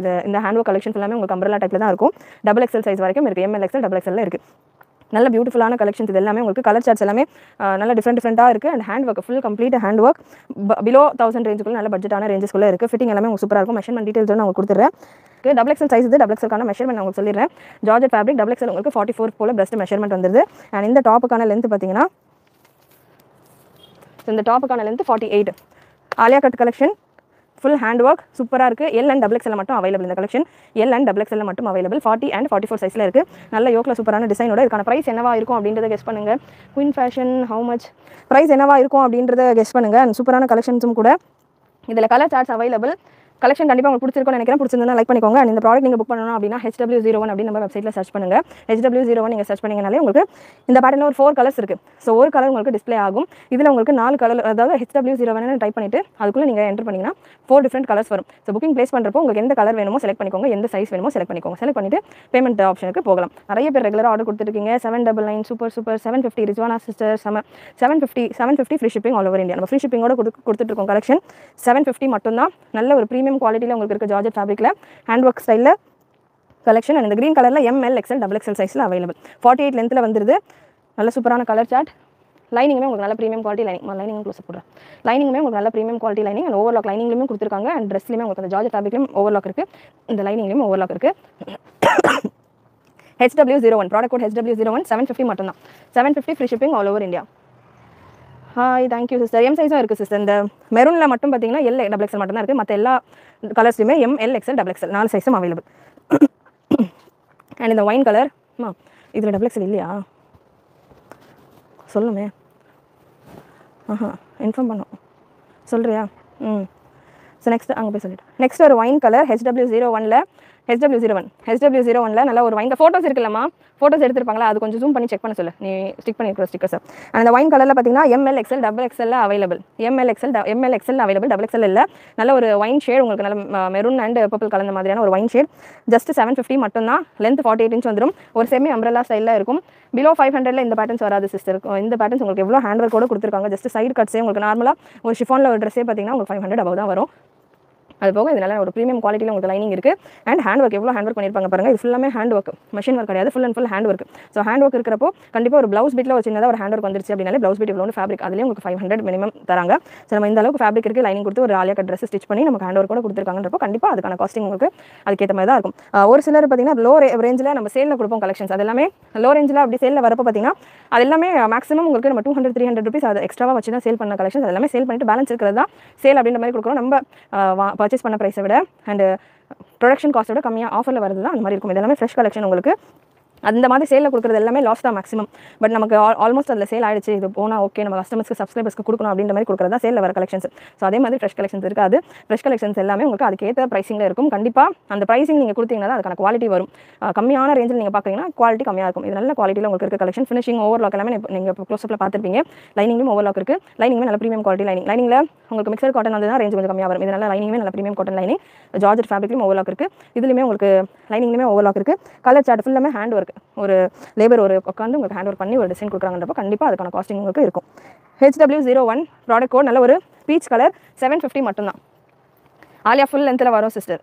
இந்த இந்த hand work collection எல்லாமே உங்களுக்கு அம்பரலா டைப்பில் தான் இருக்கும் டபுள் எக்ஸல் சைஸ் வரைக்கும் இருக்குது எம்எல் எக்ஸல் டபுள் எக்ஸல்ல இருக்குது நல்ல பியூட்டிஃபுல்லான கலெக்ஷன்ஸ் இது எல்லாமே உங்களுக்கு கலர் சார்ட்ஸ் எல்லாமே அஹ், நல்ல டிஃப்ரெண்ட் டிஃப்ரெண்ட்டாக இருக்குது and hand work full complete hand work below thousand ரேஞ்சுக்குள்ள நல்ல பட்ஜெட்டான ரேஞ்சஸ்க்குள்ள இருக்குது ஃபிட்டிங் எல்லாமே உங்களுக்கு சூப்பராக இருக்கும் மெஷர்மெண்ட் டீட்டெயில்ஸ் நான் உங்களுக்கு கொடுத்துறேன் டபுள் எக்ஸல் சைஸ் இது டபுள் எக்ஸல்கான மெஷர்மெண்ட் நான் உங்களுக்கு சொல்லிடுறேன் ஜார்ஜெட் ஃபேப்ரிக் டபுள் எக்ஸல் உங்களுக்கு ஃபார்ட்டி ஃபோர் போல பெஸ்ட் மெஷர்மெண்ட் வந்துருது அண்ட் இந்த டாப்புக்கான லென்த் பார்த்தீங்கன்னா இந்த டாப்புக்கான length forty eight Alia cut collection full hand work சூப்பராக இருக்குது எல் அண்ட் டபுள் எக்ஸல் மட்டும் அவைலபிள் இந்த collection L and double XL மட்டும் available forty and forty four சைஸில் இருக்குது நல்ல யோக்கில் சூப்பரான டிசைனோட இதுக்கான ப்ரைஸ் என்னவா இருக்கும் அப்படின்றத கெஸ் பண்ணுங்கள் queen fashion how much price என்னவா இருக்கும் அப்படின்றத கெஸ் பண்ணுங்கள் அண்ட் சூப்பரான கலெக்ஷன்ஸும் கூட இதில் கலர் சார்ட்ஸ் அவைலபிள் கலெக்ஷன் கண்டிப்பாக உங்களுக்கு பிடிச்சிருக்கும்னு நினைக்கிறேன் பிடிச்சிருந்தா லைக் பண்ணிக்கோங்க and இந்த ப்ராடக்ட் நீங்கள் புக் பண்ணணும் அப்படின்னா ஹெச்டபிள்யூ ஜீரோ ஒன் அப்படின்னு நம்ம வெப்சைட்டில் சர்ச் பண்ணுங்கள் ஹெச்டபிள்யூ ஜீரோ ஒன் நீங்கள் சர்ச் பண்ணிங்கனாலே உங்களுக்கு இந்த பேட்டர்னில் ஒரு ஃபோர் கலர்ஸ் இருக்குது ஸோ ஒரு கலர் உங்களுக்கு டிஸ்ப்ளே ஆகும் இதில் உங்களுக்கு நாலு கலர் அதாவது ஹெச்டபிள்யூ ஜீரோ ஒன் டைப் பண்ணிட்டு அதுக்குள்ளே நீங்கள் என்டர் பண்ணிங்கன்னா ஃபோர் டிஃப்ரெண்ட் கலர்ஸ் வரும் ஸோ புக்கிங் ப்ளேஸ் பண்ணுறப்போ உங்களுக்கு எந்த கலர் வேணுமோ செலக்ட் பண்ணிக்கோங்க எந்த சைஸ் வேணுமோ செலக்ட் பண்ணிக்கோங்க செலக்ட் பண்ணிட்டு பேமெண்ட் ஆப்ஷனுக்கு போகலாம் நிறைய பேர் ரெகுலராக ஆர்டர் கொடுத்துருக்கீங்க seven double nine super super seven fifty Rizwana sister seven seven fifty seven fifty free shipping all over India நம்ம ஃப்ரீ ஷிப்பிங்கோட கொடுத்து கொடுத்துட்ருக்கோம் கலெக்ஷன் செவன் ஃபிஃப்டி மட்டும்தான் நல்ல ஒரு ப்ரீமியம் குவாலிட்டியில் உங்களுக்கு இருக்க ஜார்ஜெட் ஃபேப்ரிக்கில் ஹேண்ட் ஒர்க் ஸ்டைலில் கலெக்ஷன் அண்ட் இந்த க்ரீன் கலரில் எம்எல் எக்ஸல் டபுள் எக்ஸல் சைஸில் அவைலபிள் ஃபார்ட்டி எயிட் லென்த்தில் வந்துருது நல்ல சூப்பரான கலர் சார்ட் லைனிங்குமே உங்களுக்கு நல்ல premium quality lining lining close போடுறேன் லைனிங்குமே உங்களுக்கு நல்ல premium quality lining and overlock லைனிங்லையுமே கொடுத்துருக்காங்க அண்ட் ட்ரெஸ்லையுமே உங்களுக்கு அந்த ஜார்ஜ் ஃபேப்ரிக்லையும் ஓவர்லாக் இருக்குது இந்த லைனிங்லையும் ஓவர்லாக் இருக்குது HW zero one product code HW zero one seven fifty மட்டும்தான் seven fifty free shipping all over India hi thank you sister M சைஸும் இருக்குது சிஸ்டர் இந்த மெரூனில் மட்டும் பார்த்தீங்கன்னா எல் டபுள் எக்ஸல் மட்டும் தான் இருக்குது மற்ற எல்லா கலர்ஸ்லையுமே M L XL double XL நாலு சைஸும் அவைலபிள் அண்ட் இந்த ஒயின் கலர் அம்மா இதில் டபுள் எக்ஸல் இல்லையா சொல்லுமே ஆஹா இன்ஃபார்ம் பண்ணோம் சொல்கிறியா ம் ஸோ நெக்ஸ்ட் அங்கே போய் சொல்லிட்டு நெக்ஸ்ட் ஒரு ஒயின் கலர் ஹெச்டபிள்யூ ஜீரோ ஒனில் HW zero one HW zero ஒனில் நல்ல ஒரு வைன் ஃபோட்டோஸ் இருக்குல்லம்மா ஃபோட்டோஸ் எடுத்திருப்பாங்களா அது கொஞ்சம் ஜூம் பண்ணி செக் பண்ண சொல்லு நீ ஸ்டிக் பண்ணிருக்கிற ஸ்டிக்கர்ஸ் அந்த ஒயின் கலரில் பார்த்தீங்கன்னா M L XL double XL available M L XL M L XL available double XL இல்லை நல்ல ஒரு ஒயின் ஷேட் உங்களுக்கு நல்ல மெரூன் அண்ட் பர்பிள் கலந்த மாதிரியான ஒரு wine shade just seven fifty மட்டும்தான் லென்த் ஃபார்ட்டி எயிட் இன்ச் வந்துடும் ஒரு செமி அம்ரல்லா ஸ்டைலில் இருக்கும் பிலோ ஃபைவ் ஹண்ட்ரட்ல இந்த பேட்டர்ன்ஸ் வராது சிஸ்டர் இந்த பேட்டர்ன்ஸ் உங்களுக்கு எவ்வளோ ஹேண்ட் ஒர்க் கூட கொடுத்துருக்காங்க ஜஸ்ட் சைடு கட்ஸே உங்களுக்கு நார்மலாக ஒரு ஷிஃபானில் ஒரு ட்ரெஸ்ஸே பார்த்தீங்கன்னா உங்களுக்கு ஃபைவ் ஹண்ட்ரட் above தான் வரும் அது போக இது நல்ல ஒரு ப்ரீமியம் குவாலிட்டியில் உங்களுக்கு லைனிங் இருக்குது அண்ட் ஹேண்ட் ஒர்க் எவ்வளோ ஹேண்ட் ஒர்க் பண்ணியிருப்பாங்க பாருங்க இது ஃபுல்லாமே ஹேண்ட் ஒர்க் மிஷின் ஒர்க் கிடையாது full and full hand work so hand work இருக்கிறப்போ கண்டிப்பாக ஒரு ப்ளவுஸ் பீட்டில் ஒரு சின்னதாக ஒரு ஹேண்ட் ஒர்க் வந்துருச்சு அப்படின்னாலே ப்ளவுஸ் பீட் இவ்வளோ ஃபேப்ரிக் அதுலேயே உங்களுக்கு ஃபைவ் ஹண்ட்ரட் மினிமம் தராங்க ஸோ நம்ம இந்த அளவுக்கு ஃபேப்ரிக் இருக்குது லைனிங் கொடுத்து ஒரு ஆலியா கட் ட்ரெஸ் ஸ்டிச் பண்ணி நமக்கு ஹேண்ட் ஒர்க் கூட கொடுத்துருக்காங்கன்றப்போ கண்டிப்பாக அதுக்கான காஸ்டிங் உங்களுக்கு அதுக்கேற்ற மாதிரி தான் இருக்கும் ஆஹ் ஒரு சிலர் பார்த்தீங்கன்னா லோ ரேஞ்சில் நம்ம சேலில் கொடுப்போம் கலெக்ஷன்ஸ் அது எல்லாமே லோ ரேஞ்சில் அப்படி சேலில் வரப்போ பார்த்தீங்கன்னா அது எல்லாமே மேக்ஸிமம் உங்களுக்கு நம்ம two hundred three hundred rupees அது எக்ஸ்ட்ராவாக வச்சு தான் சேல் பண்ண கலெக்ஷன்ஸ் அது எல்லாமே சேல் பண்ணிட்டு பேலன்ஸ் இருக்கிறது தான் சேல் அப்படின்ற மாதிரி கொடுக்குறோம் நம்ம பர்ச்சேஸ் பண்ண ப்ரைஸை விட அண்ட் ப்ரொடக்ஷன் காஸ்ட்டோட கம்மியாக ஆஃபரில் வருது தான் அந்த மாதிரி இருக்கும் இது எல்லாமே ஃப்ரெஷ் கலெக்ஷன் உங்களுக்கு அந்த மாதிரி சேலில் கொடுக்குறது எல்லாமே லாஸ் தான் மேக்ஸிமம் பட் நமக்கு ஆல்மோஸ்ட் அதில் சேல் ஆயிடுச்சு இது போனால் ஓகே நம்ம கஸ்டமர்ஸ்க்கு சப்ஸ்கிரைபர்ஸ்க்கு கொடுக்கணும் அப்படின்ற மாதிரி கொடுக்குறது தான் சேலில் வர கலெக்ஷன்ஸ் ஸோ அதே மாதிரி ஃப்ரெஷ் கலெக்ஷன்ஸ் இருக்காது ஃப்ரெஷ் கலெக்ஷன்ஸ் எல்லாமே உங்களுக்கு அதுக்கேற்ற ப்ரைஸிங்கில் இருக்கும் கண்டிப்பாக அந்த ப்ரைஸிங் நீங்கள் கொடுத்தீங்கன்னா தான் அதுக்கான குவாலிட்டி வரும் அஹ் கம்மியான ரேஞ்சில் நீங்கள் பார்க்குறீங்கன்னா குவாலிட்டி கம்மியாக இருக்கும் இது நல்ல குவாலிட்டியில் உங்களுக்கு இருக்க கலெக்ஷன் ஃபினிஷிங் ஓவர்லாக் எல்லாமே நீங்கள் இப்போ க்ளோஸ்அப்பில் பார்த்துருப்பீங்க லைனிங்கும் ஓவர்லாக் இருக்குது லைனிங்குமே நல்ல ப்ரீமியம் குவாலிட்டி லைனிங் லைனிங்கில் உங்களுக்கு மிக்சர் காட்டன் வந்து தான் ரேஞ்ச் கொஞ்சம் கம்மியாக வரும் இது நல்ல லைனிங்குமே நல்ல ப்ரீமியம் காட்டன் லைனிங் ஜார்ஜட் ஃபேப்ரிக்லையும் ஓவர்லாக் இருக்குது இதுலையுமே உங்களுக்கு லைனிங்லையுமே ஓவர்லாக் இருக்குது கலர் சார்ட் ஃபுல்லாமே ஹேண்ட் ஒர்க் ஒரு லேபர் ஒரு உட்காந்து உங்களுக்கு ஹேண்ட் ஒர்க் பண்ணி ஒரு டிசைன் கொடுக்குறாங்கன்றப்போ கண்டிப்பாக அதுக்கான காஸ்டிங் உங்களுக்கு இருக்கும் HW zero one product code நல்ல ஒரு பீச் கலர் செவன் ஃபிஃப்டி மட்டும்தான் ஆலியா ஃபுல் லென்த்தில் வரும் சிஸ்டர்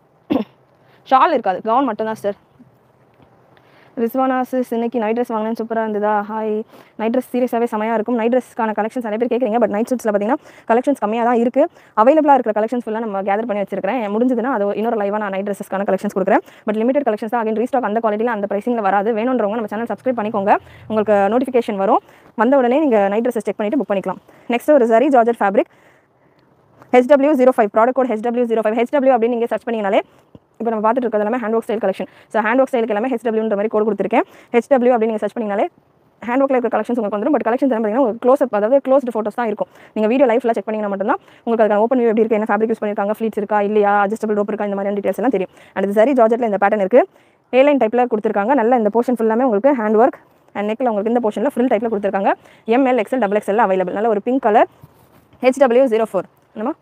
ஷால் இருக்காது கவுன் மட்டும்தான் சார் ரிஸ்வானா சிஸ் இன்னைக்கு நைட் ட்ரெஸ் வாங்கினேன் சூப்பராக இருந்ததா ஹாய் நைட் ட்ரெஸ் சீரியஸாகவே செமையாக இருக்கும் நைட் ட்ரெஸ்க்கான கலெக்ஷன்ஸ் நிறைய பேர் கேட்குறீங்க பட் நைட் சூட்ஸில் பார்த்தீங்கன்னா கலெக்ஷன்ஸ் கம்மியாக தான் இருக்குது அவைலபிளாக இருக்கிற கலெக்ஷன்ஸ் ஃபுல்லாக நம்ம கேதர் பண்ணி வச்சிருக்கிறேன் முடிஞ்சதுன்னா அது இன்னொரு லைவாக நான் நைட் ட்ரெஸ்ஸஸ்க்கான கலெக்ஷன்ஸ் கொடுக்குறேன் பட் லிமிடெட் கலெக்ஷன்ஸ் தான் அகைன் ரீஸ்டாக் அந்த குவாலிட்டியில் அந்த ப்ரைஸிங்கில் வராது வேணுன்றவங்க நம்ம சேனல் சப்ஸ்கிரைப் பண்ணிக்கோங்க உங்களுக்கு நோட்டிஃபிகேஷன் வரும் வந்த உடனே நீங்கள் நைட் ட்ரெஸ்ஸஸ் செக் பண்ணிட்டு புக் பண்ணிக்கலாம் நெக்ஸ்ட் ஒரு சரி georgette fabric HW zero five product code HW zero five HW அப்படின்னு நீங்கள் சர்ச் பண்ணிங்கனாலே இப்போ நம்ம பார்த்துட்டு இருக்கிறது எல்லாமே hand work style collection so hand work ஸ்டைலுக்கு எல்லாமே ஹெச்டபிள்யூன்ற மாதிரி கோட் கொடுத்துருக்கேன் ஹெச்டபிள்யூ அப்படின்னு நீங்கள் சர்ச் பண்ணிங்கனாலே ஹேண்ட் ஒர்க்கில் இருக்கிற கலெக்ஷன்ஸ் உங்களுக்கு வந்துடும் பட் கலெக்ஷன்ஸ் பார்த்தீங்கன்னா உங்களுக்கு க்ளோஸ் அதாவது க்ளோஸ்டு ஃபோட்டோஸ் தான் இருக்கும் நீங்கள் வீடியோ லைஃப்ல செக் பண்ணிங்கன்னா மட்டும்தான் உங்களுக்கு அதுக்கான ஓப்பன் வியூ எப்படி இருக்கு என்ன ஃபேப்ரிக் யூஸ் பண்ணியிருக்காங்க ஃப்ளீட்ஸ் இருக்கா இல்லையா அட்ஜஸ்டபிள் ரோப் இருக்கா இந்த மாதிரியான டீட்டெயில்ஸ் எல்லாம் தெரியும் அண்ட் இது சரி ஜார்ஜெட்டில் இந்த பேட்டர்ன் இருக்குது ஏலைன் டைப்பில் கொடுத்துருக்காங்க நல்ல இந்த போர்ஷன் ஃபுல்லாமே உங்களுக்கு ஹேண்ட் ஒர்க் அண்ட் நெக்கில் உங்களுக்கு இந்த போர்ஷனில் ஃபுல் டைப்பில் கொடுத்துருக்காங்க M L XL double XL available நல்ல ஒரு pink colour HW zero four என்னமா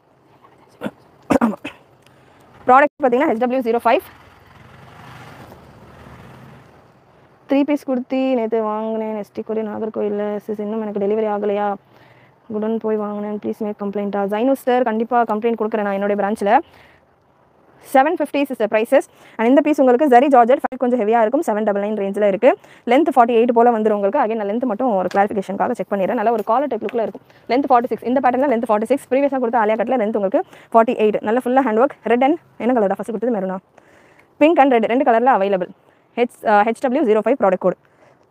ப்ராடக்ட் பார்த்தீங்கன்னா HW zero five three piece kurti நேற்று வாங்கினேன் எஸ்டி கொடி நாகர்கோயிலில் சிஸ் இன்னும் எனக்கு டெலிவரி ஆகலையா உடன் போய் வாங்கினேன் ப்ளீஸ் மேக் கம்ப்ளைண்ட்டா ஜைனோஸ்டர் கண்டிப்பாக கம்ப்ளைண்ட் கொடுக்குறேன் நான் என்னுடைய பிரான்ச்சில் seven fifty is prices and இந்த பீஸ் உங்களுக்கு ஜரி ஜார்ஜெட் ஃபைவ் கொஞ்சம் ஹெவியாக இருக்கும் செவன் டபுள் நைன் ரேஞ்சில் இருக்குது லென்த் ஃபார்ட்டி எயிட் போல் வந்துடும் உங்களுக்கு அகைன் நான் லென்த் மட்டும் ஒரு கிளாரிஃபிகேஷனுக்காக செக் பண்ணிடுறேன் நல்ல ஒரு காலர் டைப் லுக்கில் இருக்கும் லென்த் ஃபார்ட்டி சிக்ஸ் இந்த பேட்டர்னில் லென்த் ஃபார்ட்டி சிக்ஸ் ப்ரீவியஸாக கொடுத்த ஆலியா கட்டில் லென்த் உங்களுக்கு ஃபார்ட்டி எயிட் நல்ல ஃபுல்லாக ஹேண்ட் ஒர்க் ரெட் அண்ட் என்ன கலர் ஃபஸ்ட் கொடுத்தது மெருனா பிங்க் அண்ட் ரெட் ரெண்டு கலரில் available H HW zero five product code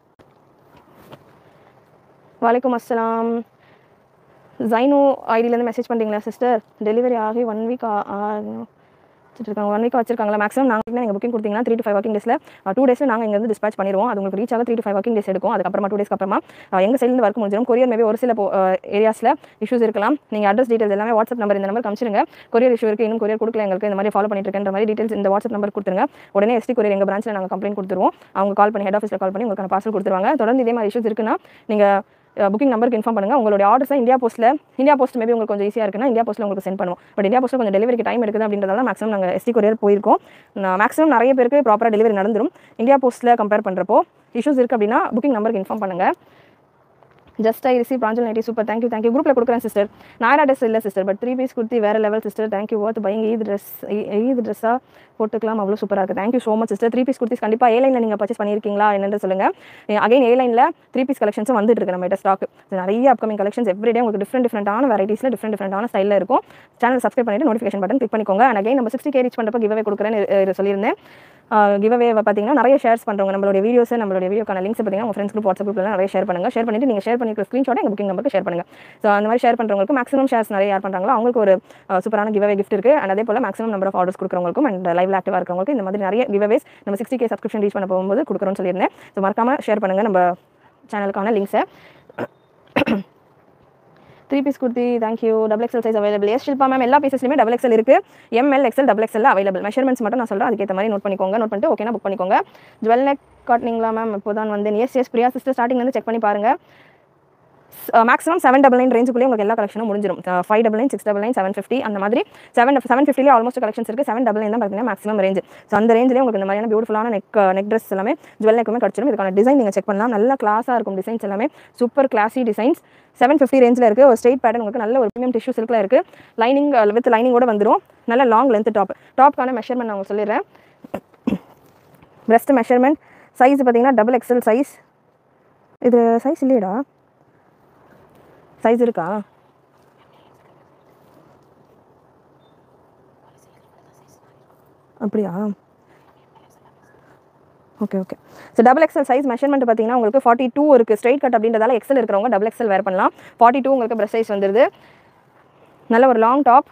வலைக்கம் அஸ்ஸலாம் ஜைனோ ஐடியிலேருந்து மெசேஜ் பண்ணுறீங்களா சிஸ்டர் டெலிவரி ஆகி ஒன் வீக் வச்சுருக்காங்க ஒன் வீக் வச்சிருக்காங்களா மேக்ஸிமம் நாங்கள் நீங்கள் புக்கிங் கொடுத்தீங்கன்னா த்ரீ டு ஃபைவ் ஒர்க்கிங் டேஸில் டூ டேஸில் நாங்கள் இங்கேருந்து டிஸ்பேச் பண்ணிடுவோம் அது உங்களுக்கு ரீச் ஆக three to five working days எடுக்கும் அதுக்கப்புறமா டூ டேஸ்க்கு அப்புறமா அஹ், எங்கள் சைட்லேருந்து ஒர்க் முடிஞ்சிடும் கொரியர் மேபி ஒரு சில ஏரியாஸில் இஷ்யூஸ் இருக்கலாம் நீங்கள் அட்ரஸ் டீட்டெயில்ஸ் எல்லாமே வாட்ஸ்அப் நம்பர் இந்த நம்பர் காமிச்சிருங்க கொரியர் இஷ்யூ இருக்குது இன்னும் கொரியர் கொடுக்கல எங்களுக்கு இந்த மாதிரி ஃபாலோ பண்ணிட்டு இருக்கேன்ற மாதிரி டீட்டெயில்ஸ் இந்த வாட்ஸ்அப் நம்பர் கொடுத்துருங்க உடனே எஸ்டி கொரியர் எங்கள் பிரான்ச்சில் நாங்கள் கம்ப்ளைண்ட் கொடுத்துருவோம் அவங்க கால் பண்ணி ஹெட் ஆஃபீஸில் கால் பண்ணி உங்களுக்கு பார்சல் கொடுத்துருவாங்க தொடர்ந்து இதே மாதிரி இஷ்யூஸ் இருக்குன்னா நீங்கள் புக்கிங் நம்பருக்கு இன்ஃபார்ம் பண்ணுங்க உங்களுடைய ஆர்டர்ஸை இந்தியா போஸ்ட்டில் இந்தியா போஸ்ட் மேபி உங்களுக்கு கொஞ்சம் ஈஸியாக இருக்குன்னா இந்தியா போஸ்ட்டில் உங்களுக்கு சென்ட் பண்ணுவோம் பட் இந்தியா போஸ்ட்டில் கொஞ்சம் டெலிவரிக்கு டைம் எடுக்குது அப்படின்றதால மேக்ஸிமம் நாங்கள் எஸ்டி கொரியர் போயிருக்கோம் மேக்ஸிமம் நிறைய பேருக்கு ப்ராப்பராக டெலிவரி நடந்துரும் இந்தியா போஸ்ட்டில் கம்பேர் பண்ணுறப்போ இஷ்யூஸ் இருக்குது அப்படின்னா புக்கிங் நம்பருக்கு இன்ஃபார்ம் பண்ணுங்கள் ஜஸ்ட் ஐ ரிசீவ் பிராஞ்சல் நைட்டி சூப்பர் தேங்க்யூ தேங்க்யூ குரூப்பில் கொடுக்குறேன் சிஸ்டர் நாயரா ட்ரெஸ் இல்லை சிஸ்டர் பட் த்ரீ பீஸ் கொடுத்து வேறு level sister thank you worth buying Eid dress Eid ட்ரெஸ்ஸாக போட்டுக்கலாம் அவ்வளோ சூப்பராக இருக்குது thank you so much sister three piece kurtis கண்டிப்பாக ஏ லைனில் நீங்கள் பர்ச்சேஸ் பண்ணியிருக்கீங்களா என்னன்னு சொல்லுங்கள் அகைன் ஏ லைனில் த்ரீ பீஸ் கலெக்ஷன்ஸும் வந்துட்டு இருக்கு நம்ம ஸ்டாக் நிறைய அப்கமிங் கலெக்ஷன்ஸ் எவ்ரிடே உங்களுக்கு டிஃப்ரெண்ட் டிஃப்ரெண்டான வெரைட்டிஸில் டிஃப்ரெண்ட் டிஃப்ரெண்டான ஸ்டைலில் இருக்கும் சேனல் சப்ஸ்கிரைப் பண்ணிட்டு நோட்டிஃபிகேஷன் பட்டன் கிளிக் பண்ணிக்கோங்க அண்ட் அகைன் நம்ம சிக்ஸ்டி கே ரீச் பண்ணுறப்ப கிவ்வே கொடுக்குறேன்னு அஹ், சொல்லியிருந்தேன் கிவ்வே பார்த்தீங்கன்னா நிறைய ஷேர்ஸ் பண்ணுறவங்க நம்மளுடைய வீடியோஸ் நம்மளுடைய வீடியோக்கான லிங்க்ஸ் பார்த்தீங்கன்னா உங்கள் ஃப்ரெண்ட்ஸ் குரூப் வாட்ஸ்அப் குரூப்ல நிறைய ஷேர் பண்ணுங்க ஷேர் பண்ணிட்டு நீங்கள் ஷேர் பண்ணிக்கிற ஸ்க்ரீன்ஷாட் எங்கள் புக்கிங் நம்பருக்கு ஷேர் பண்ணுங்க ஸோ அந்த மாதிரி ஷேர் பண்ணுறவங்களுக்கு மேக்ஸிமம் ஷேர்ஸ் நிறைய யார் பண்ணுறாங்களோ அவங்களுக்கு ஒரு சூப்பரான கிவ்வே கிஃப்ட் இருக்கு அண்ட் அதே போல் மேக்ஸிமம் நம்பர் ஆஃப் ஆர்டர்ஸ் கொடுக்குறவங்களுக்கும் அண்ட் லைவ்ல ஆக்டிவாக இருக்கிறவங்களுக்கு இந்த மாதிரி நிறைய கிவ்வேஸ் நம்ம சிக்ஸ்டி கே சப்ஸ்கிரிப்ஷன் ரீச் பண்ண போகும்போது கொடுக்குறோம்னு சொல்லியிருந்தேன் ஸோ மறக்காம ஷேர் பண்ணுங்க நம்ம சேனலுக்கான லிங்க்ஸை three piece kurti thank you double XL size available yes Shilpa ma'am எல்லா பீசஸ்லையுமே டபுள் எக்ஸல் இருக்கு M L XL double XL available measurements மட்டும் நான் சொல்கிறேன் அதுக்கேற்ற மாதிரி நோட் பண்ணிக்கோங்க நோட் பண்ணிட்டு ஓகேனா புக் பண்ணிக்கோங்க ஜுவல் நெக் காட்டினீங்களா மேம் இப்போ தான் வந்தேன் எஸ் எஸ் பிரியா சிஸ்டர் ஸ்டார்டிங்லேருந்து செக் பண்ணி பாருங்க மேக்ஸிமம் செவன் டபுள் நைன் ரேஞ்சுக்குள்ளே உங்களுக்கு எல்லா கலெக்ஷனும் முடிஞ்சிடும் five double nine six double nine seven fifty அந்த மாதிரி செவன் செவன் ஃபிஃப்டிலே ஆல்மோஸ்ட் கலெக்ஷன்ஸ் இருக்குது செவன் டபுள் நைன் தான் பார்த்தீங்கன்னா மேக்ஸிமம் ரேஞ்ச் ஸோ அந்த ரேஞ்சிலே உங்களுக்கு இந்த மாதிரியான பியூட்டிஃபுல்லான நெக் நெக் ட்ரெஸ் எல்லாமே ஜுவல் நெக்குமே கிடச்சிடும் இதுக்கான டிசைன் நீங்கள் செக் பண்ணலாம் நல்ல கிளாஸாக இருக்கும் டிசைன்ஸ் எல்லாமே super classy designs seven fifty ரேஞ்சில் இருக்குது ஒரு ஸ்ட்ரெயிட் பேட்டர்ன் உங்களுக்கு நல்ல ஒரு ப்ரீமியம் டிஷ்யூ சில்கில் இருக்குது லைனிங் வித் லைனிங்கோட வந்துடும் நல்ல லாங் லென்த் டாப் டாப்க்கான மெஷர்மெண்ட் நான் உங்களுக்கு சொல்லிடுறேன் breast மெஷர்மெண்ட் சைஸ் பார்த்தீங்கன்னா டபுள் எக்ஸல் சைஸ் இது சைஸ் இல்லையடா சைஸ் இருக்கா அப்படியா okay okay so double XL size measurement பார்த்தீங்கன்னா உங்களுக்கு ஃபார்ட்டி டூ இருக்குது ஸ்ட்ரைட் கட் அப்படின்றதால எக்ஸல் இருக்கிறவங்க டபுள் எக்ஸல் வேர் பண்ணலாம் ஃபார்ட்டி டூ உங்களுக்கு பிரஸ் சைஸ் வந்துடுது நல்ல ஒரு லாங் டாப்